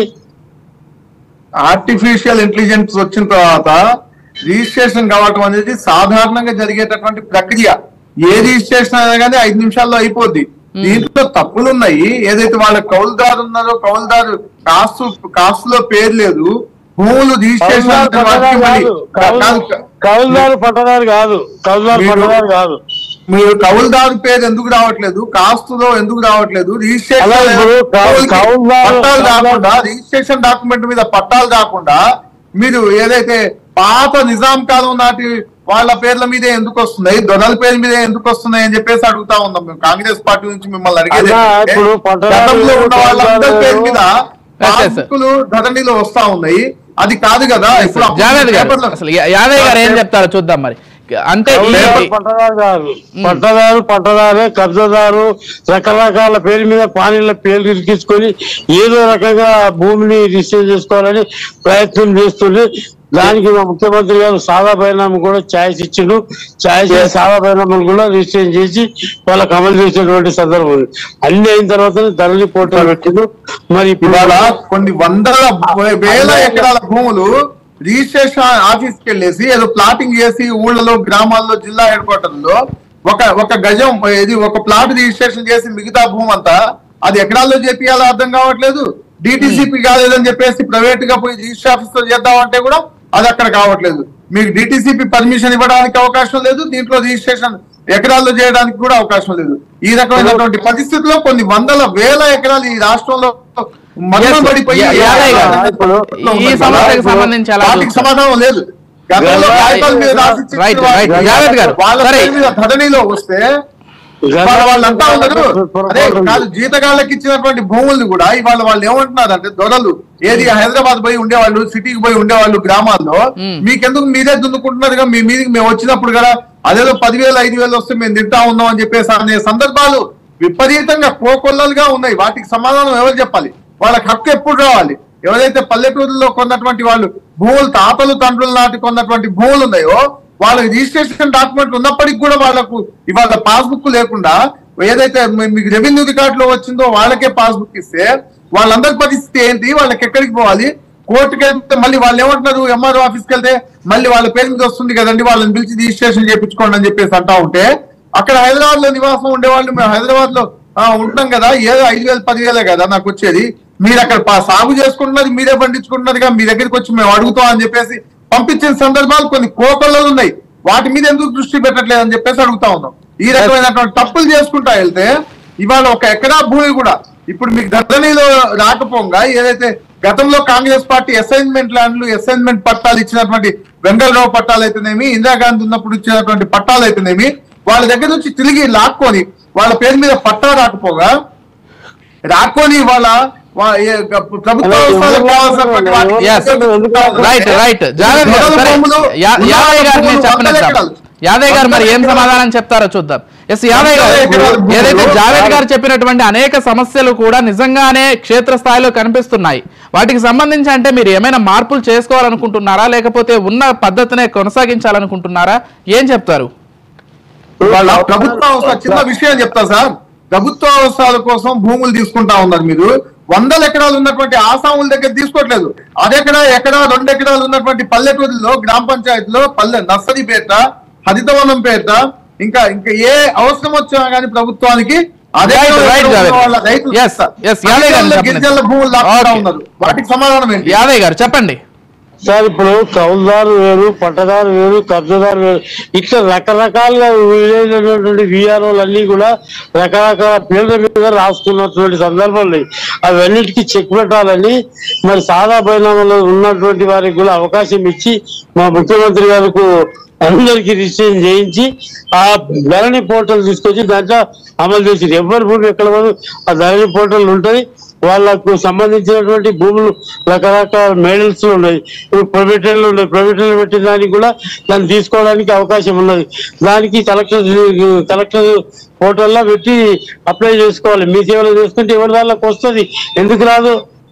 ఆర్టిఫిషియల్ ఇంటెలిజెన్స్ వచ్చిన తర్వాత రిజిస్ట్రేషన్ కావటం అనేది సాధారణంగా జరిగేటటువంటి ప్రక్రియ ఏ రిజిస్ట్రేషన్ అయినా కానీ ఐదు నిమిషాల్లో అయిపోద్ది దీంట్లో తప్పులు ఉన్నాయి ఏదైతే వాళ్ళ కౌలుదారు ఉన్నారో కౌలుదారు కాస్తు కాస్తులో పేరు లేదు భూములు రిజిస్ట్రేషన్ కౌలుదారు అయిన వాటికి మళ్ళీ పట్టదారు కాదు. కౌలుదారు పట్టదారు కాదు కౌలుదారు మీరు- పట్టదారు కాదు మీరు కౌలుదారు పేరు ఎందుకు రావట్లేదు కాస్తులో ఎందుకు రావట్లేదు రిజిస్ట్రేషన్ అలా ఇప్పుడు కౌ- కౌలుకి కౌలుదారు- పట్టాలు కాకుండా రిజిస్ట్రేషన్ డాక్యుమెంట్ మీద పట్టాలు కాకుండా మీరు ఏదైతే పాత నిజాం కాలం నాటి వాళ్ళ పేర్ల మీదే ఎందుకు వస్తున్నాయి దొరల పేరు మీదే ఎందుకు వస్తున్నాయి అని చెప్పేసి అడుగుతా ఉన్నాం మేము కాంగ్రెస్ పార్టీ నుంచి మిమ్మల్ని అడిగేది అన్నా, ఏంటంటే, ఇప్పుడు పట్టణాలు- గతంలో ఉన్న వాళ్ళందరి పేరు మీద ఓకే సార్. పాస్బుక్లు ధరణిలో వస్తా ఉన్నాయి అది కాదు కదా ఇప్పుడు అప్పుడు జావేద్ గారు పేపర్లో- అసలు యా- యాదయ్య గారు ఏం చెప్తారో చూద్దాం మరి అంటే ఈ- కౌలుదారు పట్టదారు కాదు పట్టదారు పట్టదారే కబ్జదారు రకరకాల పేరు మీద పానీల పేర్లు ఇరికించుకొని ఏదో రకంగా భూమిని రిజిస్టర్ చేసుకోవాలని ప్రయత్నం చేస్తుంది దానికి మా ముఖ్యమంత్రి గారు సాదా పరిణామం కూడా ఛాయిస్ ఇచ్చిండు ఛాయిస్ సాదా పరిణామం కూడా రిజిస్టర్ చేసి వాళ్ళకి అమలు చేసేటువంటి సందర్భం ఉంది అన్ని అయిన తర్వాత ధరని పోర్టల్ పెట్టిండు మరి ఇప్పుడు ఇవాళ కొన్ని వందల వేల ఎకరాల భూములు రిజిస్ట్రేషన్ ఆఫీస్ కి వెళ్ళేసి ఏదో ప్లాటింగ్ చేసి ఊళ్ళలో గ్రామాల్లో జిల్లా హెడ్ క్వార్టర్ లో ఒక ఒక గజం ఇది ఒక ప్లాట్ రిజిస్ట్రేషన్ చేసి మిగతా భూమి అంతా అది ఎకరాల్లో చేపియాలో అర్థం కావట్లేదు డిటిసిపి కాలేదని చెప్పేసి ప్రైవేట్ గా పోయి రిజిస్టర్ ఆఫీస్ లో చేద్దామంటే కూడా అది అక్కడ కావట్లేదు మీకు డిటిసిపి పర్మిషన్ ఇవ్వడానికి అవకాశం లేదు దీంట్లో రిజిస్ట్రేషన్ ఎకరాల్లో చేయడానికి కూడా అవకాశం లేదు ఈ రకమైనటువంటి పరిస్థితుల్లో కొన్ని వందల వేల ఎకరాలు ఈ రాష్ట్రంలో మరణం Yes, పడిపోయి యా- యాదయ్య గారు, ఈ సమస్యకు సంబంధించి ఎలా వాటికి చూస్తారు? సమాధానం లేదు గతంలో Right, కాగితాల మీద రాసి ఇచ్చిన right, వాళ్ళు right. జావేద్ గారు, వాళ్ళ సరే. పేరు మీద ధరణిలో వస్తే ఇవాళ వాళ్ళు అంటా ఉన్నారు అదే కాదు జీతగాళ్ళకి ఇచ్చినటువంటి భూముల్ని కూడా ఇవాళ వాళ్ళు ఏమంటున్నారు అంటే దొరలు ఏది హైదరాబాద్ పోయి ఉండేవాళ్ళు సిటీకి పోయి ఉండేవాళ్ళు గ్రామాల్లో మీకెందుకు మీరే దున్నుకుంటున్నారుగా మీ మీదకి మేము వచ్చినప్పుడు కదా అదేదో పదివేలు ఐదు వేలు వస్తే మేము తింటా ఉన్నాం అని చెప్పేసి అనే సందర్భాలు విపరీతంగా కోకొల్లలుగా ఉన్నాయి వాటికి సమాధానం ఎవరు చెప్పాలి వాళ్ళకి హక్కు ఎప్పుడు రావాలి ఎవరైతే పల్లెటూరులో కొన్నటువంటి వాళ్ళు భూములు తాతలు తండ్రుల నాటి కొన్నటువంటి భూములు ఉన్నాయో వాళ్ళకి రిజిస్ట్రేషన్ డాక్యుమెంట్ ఉన్నప్పటికీ కూడా వాళ్ళకు ఇవాళ పాస్బుక్ లేకుండా ఏదైతే మీ- మీకు రెవెన్యూ రికార్డులో వచ్చిందో వాళ్ళకే పాస్బుక్ ఇస్తే వాళ్ళందరి పరిస్థితి ఏంటి వాళ్ళకి ఎక్కడికి పోవాలి కోర్టుకి వెళ్తే మళ్ళీ వాళ్ళు ఏమంటున్నారు ఎంఆర్ఓ ఆఫీస్కి వెళ్తే మళ్ళీ వాళ్ళ పేరు మీద వస్తుంది కదండి వాళ్ళని పిలిచి రిజిస్ట్రేషన్ చేయించుకోండి అని చెప్పేసి అంటా ఉంటే అక్కడ హైదరాబాద్ లో నివాసం ఉండేవాళ్ళు మేము హైదరాబాద్ లో ఆ, ఉంటున్నాం కదా ఏదో ఐదు వేలు పదివేలే కదా నాకు వచ్చేది మీరు అక్కడ పా- సాగు చేసుకుంటున్నది మీరే పండించుకుంటున్నదిగా మీ దగ్గరికి వచ్చి మేము అడుగుతాం అని చెప్పేసి పంపించిన సందర్భాలు కొన్ని కోకొల్లలు ఉన్నాయి వాటి మీద ఎందుకు దృష్టి పెట్టట్లేదు అని చెప్పేసి అడుగుతా ఉన్నాం ఈ రకమైనటువంటి తప్పులు చేసుకుంటా వెళ్తే ఇవాళ ఒక ఎకరా భూమి కూడా ఇప్పుడు మీకు ధరణిలో రాకపోగా ఏదైతే గతంలో కాంగ్రెస్ పార్టీ అసైన్మెంట్ ల్యాండ్లు అసైన్మెంట్ పట్టాలు ఇచ్చినటువంటి వెంగళరావు పట్టాలు అయితేనేమి ఇందిరాగాంధీ ఉన్నప్పుడు ఇచ్చినటువంటి పట్టాలు అయితేనేమి వాళ్ళ దగ్గర నుంచి తిరిగి లాక్కొని వాళ్ళ పేరు మీద పట్టా రాకపోగా రాకొని వాళ్ళ వా- ఏ- గ- ప్రభుత్వ అవసరాలకు కావాల్సినటువంటి వాటికి Yes. రైట్ రైట్ జావేద్ గారు దొరల సరే భూములు, యా- యాదయ్య గారిని భూములు చెప్పనిద్దాం వందల ఎకరాలు. యాదయ్య గారు మరి ఏం వందల సమాధానం చెప్తారో చూద్దాం ఎస్ యాదయ్య గారు వందల ఎకరాల భూములు ఏదైతే జావేద్ చాలా- గారు చెప్పినటువంటి అనేక సమస్యలు కూడా నిజంగానే క్షేత్రస్థాయిలో కనిపిస్తున్నాయి వాటికి సంబంధించి అంటే మీరు ఏమైనా మార్పులు చేసుకోవాలనుకుంటున్నారా లేకపోతే ఉన్న పద్ధతినే కొనసాగించాలనుకుంటున్నారా ఏం చెప్తారు వాళ్ళ ప్రభుత్వ అవసరం చిన్న విషయం చెప్తా సార్ ప్రభుత్వ అవసరాల కోసం భూములు తీసుకుంటా ఉన్నారు మీరు వందల ఎకరాలు ఉన్నటువంటి ఆసాముల దగ్గర తీసుకోవట్లేదు అదెకరా ఎకరా రెండు ఎకరాలు ఉన్నటువంటి పల్లెటూరులో గ్రామ పంచాయతీలో పల్లె నర్సరీపేట హరితవనం పేట ఇంకా ఇంకా ఏ అవసరం వచ్చినా కానీ ప్రభుత్వానికి అదే Right, right, ఎకరా ఉన్న Javed. వాళ్ళ రైతులు Yes, yes, యాదయ్య గారిని గిరిజనుల- చెప్పండి. గిరిజనుల భూములు లాక్కుంటా Okay. ఉన్నారు వాటికి సమాధానం ఏంటి యాదయ్య గారు చెప్పండి సార్ ఇప్పుడు కౌలుదారు వేరు పట్టదారు వేరు కబ్జదారు వేరు ఇట్లా రకరకాలుగా విలేనటువంటి విఆర్ఓలు అన్ని కూడా రకరకాల పేర్ల మీద రాసుకున్నటువంటి సందర్భాలు ఉన్నాయి. అవన్నిటికీ చెక్ పెట్టాలని మరి సాదా బైనామాలో ఉన్నటువంటి వారికి కూడా అవకాశం ఇచ్చి మా ముఖ్యమంత్రి గారికి అందరికి రిజిస్ట్రేషన్ చేయించి ఆ ధరణి పోర్టల్ తీసుకొచ్చి దాంట్లో అమలు చేసి ఎవరి భూమి ఎక్కడ పోదు ఆ ధరణి పోర్టల్ ఉంటుంది వాళ్ళకు సంబంధించినటువంటి భూములు రకరకాల మేడల్స్ ఉన్నాయి ఇప్పుడు ప్రైవేటర్లు ఉన్నాయి ప్రైవేటర్లు పెట్టిన దానికి కూడా దాన్ని తీసుకోవడానికి అవకాశం ఉన్నది దానికి కలెక్టర్ కలెక్టర్ పోర్టల్లో పెట్టి అప్లై చేసుకోవాలి మీ సేవలు చేసుకుంటే ఎవరి దానిలోకి వస్తుంది ఎందుకు రాదు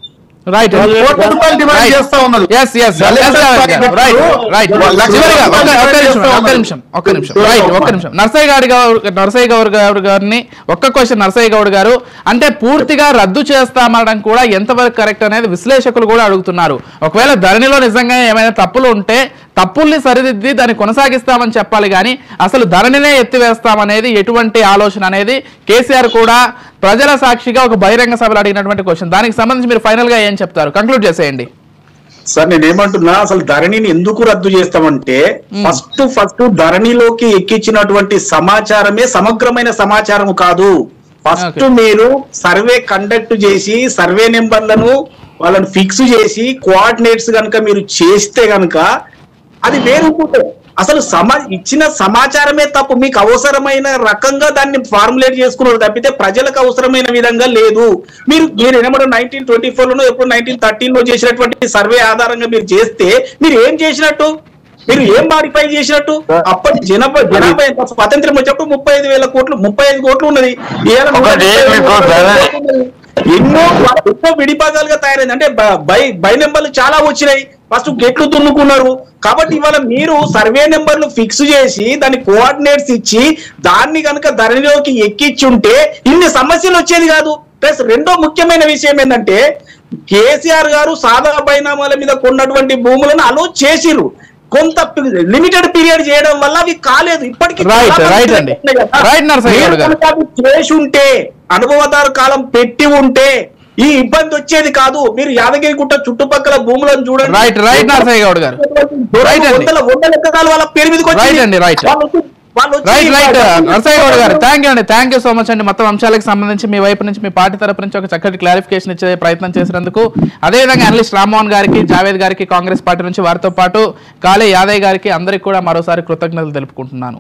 రైట్ కోట్ల రూపాయలు డిమాండ్ చేస్తా ఉన్నారు ఎస్ ఎస్ దళిత రైట్ రైట్ లక్ష చివరిగా రూపాయలు ఒక్క- ఒక్క నిమిషం చేస్తా ఒక్క ఉన్నారు. నిమిషం ఒక్క నిమిషం రైట్ ఒక్క నిమిషం నర్సయ్య గారి గారు నర్సయ్య గౌడ్ గారు గారిని ఒక్క క్వశ్చన్ నర్సయ్య గౌడ్ గారు అంటే పూర్తిగా రద్దు చేస్తామనడం కూడా ఎంతవరకు కరెక్ట్ అనేది విశ్లేషకులు కూడా అడుగుతున్నారు ఒకవేళ ధరణిలో నిజంగా ఏమైనా తప్పులు ఉంటే తప్పుల్ని సరిదిద్ది దాన్ని కొనసాగిస్తామని చెప్పాలి కానీ అసలు ధరణినే ఎత్తివేస్తామనేది ఎటువంటి ఆలోచన అనేది కేసీఆర్ కూడా ప్రజల సాక్షిగా ఒక బహిరంగ సభలో అడిగినటువంటి క్వశ్చన్ దానికి సంబంధించి మీరు ఫైనల్ గా ఏం చెప్తారు కంక్లూడ్ చేసేయండి సార్ నేను ఏమంటున్నా అసలు ధరణిని ఎందుకు రద్దు చేస్తామంటే ఫస్ట్ ఫస్ట్ ధరణిలోకి ఎక్కించినటువంటి సమాచారమే సమగ్రమైన సమాచారం కాదు ఫస్ట్ Okay. మీరు సర్వే కండక్ట్ చేసి సర్వే నెంబర్లను వాళ్ళని ఫిక్స్ చేసి కోఆర్డినేట్స్ కనుక మీరు చేస్తే గనుక అది వేరు అసలు సమా ఇచ్చిన సమాచారమే తప్పు మీకు అవసరమైన రకంగా దాన్ని ఫార్ములేట్ చేసుకున్నారు తప్పితే ప్రజలకు అవసరమైన విధంగా లేదు మీరు మీరు ఏమంటారు నైన్టీన్ ట్వంటీ ఫోర్ లోనో ఎప్పుడు నైన్టీన్ థర్టీన్ లో చేసినటువంటి సర్వే ఆధారంగా మీరు చేస్తే మీరు ఏం చేసినట్టు మీరు ఏం మాడిఫై చేసినట్టు అప్పటి జనాభా జనాభా ఎంత? స్వాతంత్రం వచ్చేప్పుడు ముప్పై ఐదు వేల కోట్లు ముప్పై ఐదు కోట్లు ఉన్నది ఇవాళ నూట ఒకటి ముప్పై ఐదు మీకు కోట్లు ధర- ఉన్నది. ఎన్నో ఎన్నో విడిభాగాలుగా తయారైంది అంటే బ- బై బై నెంబర్లు చాలా వచ్చినాయి ఫస్ట్ గెట్లు దున్నుకున్నారు కాబట్టి ఇవాళ మీరు సర్వే నెంబర్లు ఫిక్స్ చేసి దాని కోఆర్డినేట్స్ ఇచ్చి దాన్ని కనుక ధరలోకి ఎక్కించుంటే ఇన్ని సమస్యలు వచ్చేది కాదు ప్లస్ రెండో ముఖ్యమైన విషయం ఏంటంటే కేసీఆర్ గారు సాదా బైనామాల మీద కొన్నటువంటి భూములను అలో చేసిరు కొంత లిమిటెడ్ పీరియడ్ చేయడం వల్ల అవి కాలేదు ఇప్పటికీ Right, చాలా right మంది అండి. ఉన్నాయి కదా. Right, నరసయ్య మీరు గౌడ్ గారు. కనుక అది చేసి ఉంటే అనుభవదారు కాలం పెట్టి ఉంటే ఈ ఇబ్బంది వచ్చేది కాదు మీరు యాదగిరి గుట్ట చుట్టుపక్కల భూములను చూడండి రైట్ రైట్ నరసయ్య గౌడ్ గారు Right అండి. వందల వందల ఎకరాలు వాళ్ళ పేరు మీదకి వచ్చింది. Right అండి, right. వాళ్ళు వచ్చి- వాళ్ళు వచ్చి- రైట్ రైట్ నరసయ్య గౌడ్ గారు థ్యాంక్ యూ అండి థ్యాంక్ యూ సో మచ్ అండి మొత్తం అంశాలకు సంబంధించి మీ వైపు నుంచి మీ పార్టీ తరపు నుంచి ఒక చక్కటి క్లారిఫికేషన్ ఇచ్చే ప్రయత్నం చేసినందుకు అదేవిధంగా అనలిస్ట్ రామ్మోహన్ గారికి జావేద్ గారికి కాంగ్రెస్ పార్టీ నుంచి వారితో పాటు కాళే యాదయ్య గారికి అందరికి కూడా మరోసారి కృతజ్ఞతలు తెలుపుకుంటున్నాను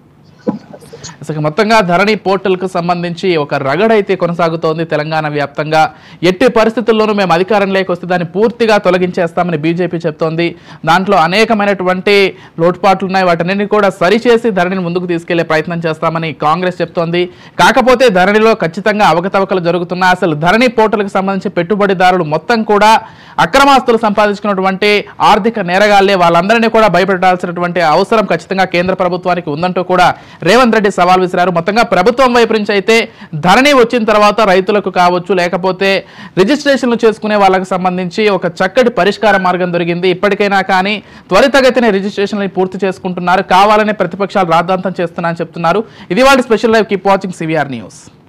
అసలు మొత్తంగా ధరణి పోర్టల్కు సంబంధించి ఒక రగడైతే కొనసాగుతోంది తెలంగాణ వ్యాప్తంగా ఎట్టి పరిస్థితుల్లోనూ మేము అధికారంలోకి వస్తే దాన్ని పూర్తిగా తొలగించేస్తామని బీజేపీ చెప్తోంది దాంట్లో అనేకమైనటువంటి లోటుపాట్లు ఉన్నాయి వాటన్నిటిని కూడా సరిచేసి ధరణిని ముందుకు తీసుకెళ్లే ప్రయత్నం చేస్తామని కాంగ్రెస్ చెప్తోంది కాకపోతే ధరణిలో ఖచ్చితంగా అవకతవకలు జరుగుతున్నాయి అసలు ధరణి పోర్టల్కి సంబంధించి పెట్టుబడిదారులు మొత్తం కూడా అక్రమాస్తులు సంపాదించుకున్నటువంటి ఆర్థిక నేరగాళ్లే వాళ్ళందరినీ కూడా భయపెట్టాల్సినటువంటి అవసరం ఖచ్చితంగా కేంద్ర ప్రభుత్వానికి ఉందంటూ కూడా రేవంత్ రెడ్డి సవాల్ విసిరారు మొత్తంగా ప్రభుత్వం వైపు నుంచి అయితే ధరణి వచ్చిన తర్వాత రైతులకు కావచ్చు లేకపోతే రిజిస్ట్రేషన్లు చేసుకునే వాళ్ళకి సంబంధించి ఒక చక్కటి పరిష్కార మార్గం దొరికింది ఇప్పటికైనా కానీ త్వరితగతిన రిజిస్ట్రేషన్లు పూర్తి చేసుకుంటున్నారు కావాలనే ప్రతిపక్షాలు రాద్ధాంతం చేస్తున్నారని చెప్తున్నారు ఇది వాళ్ళ special live keep watching CVR news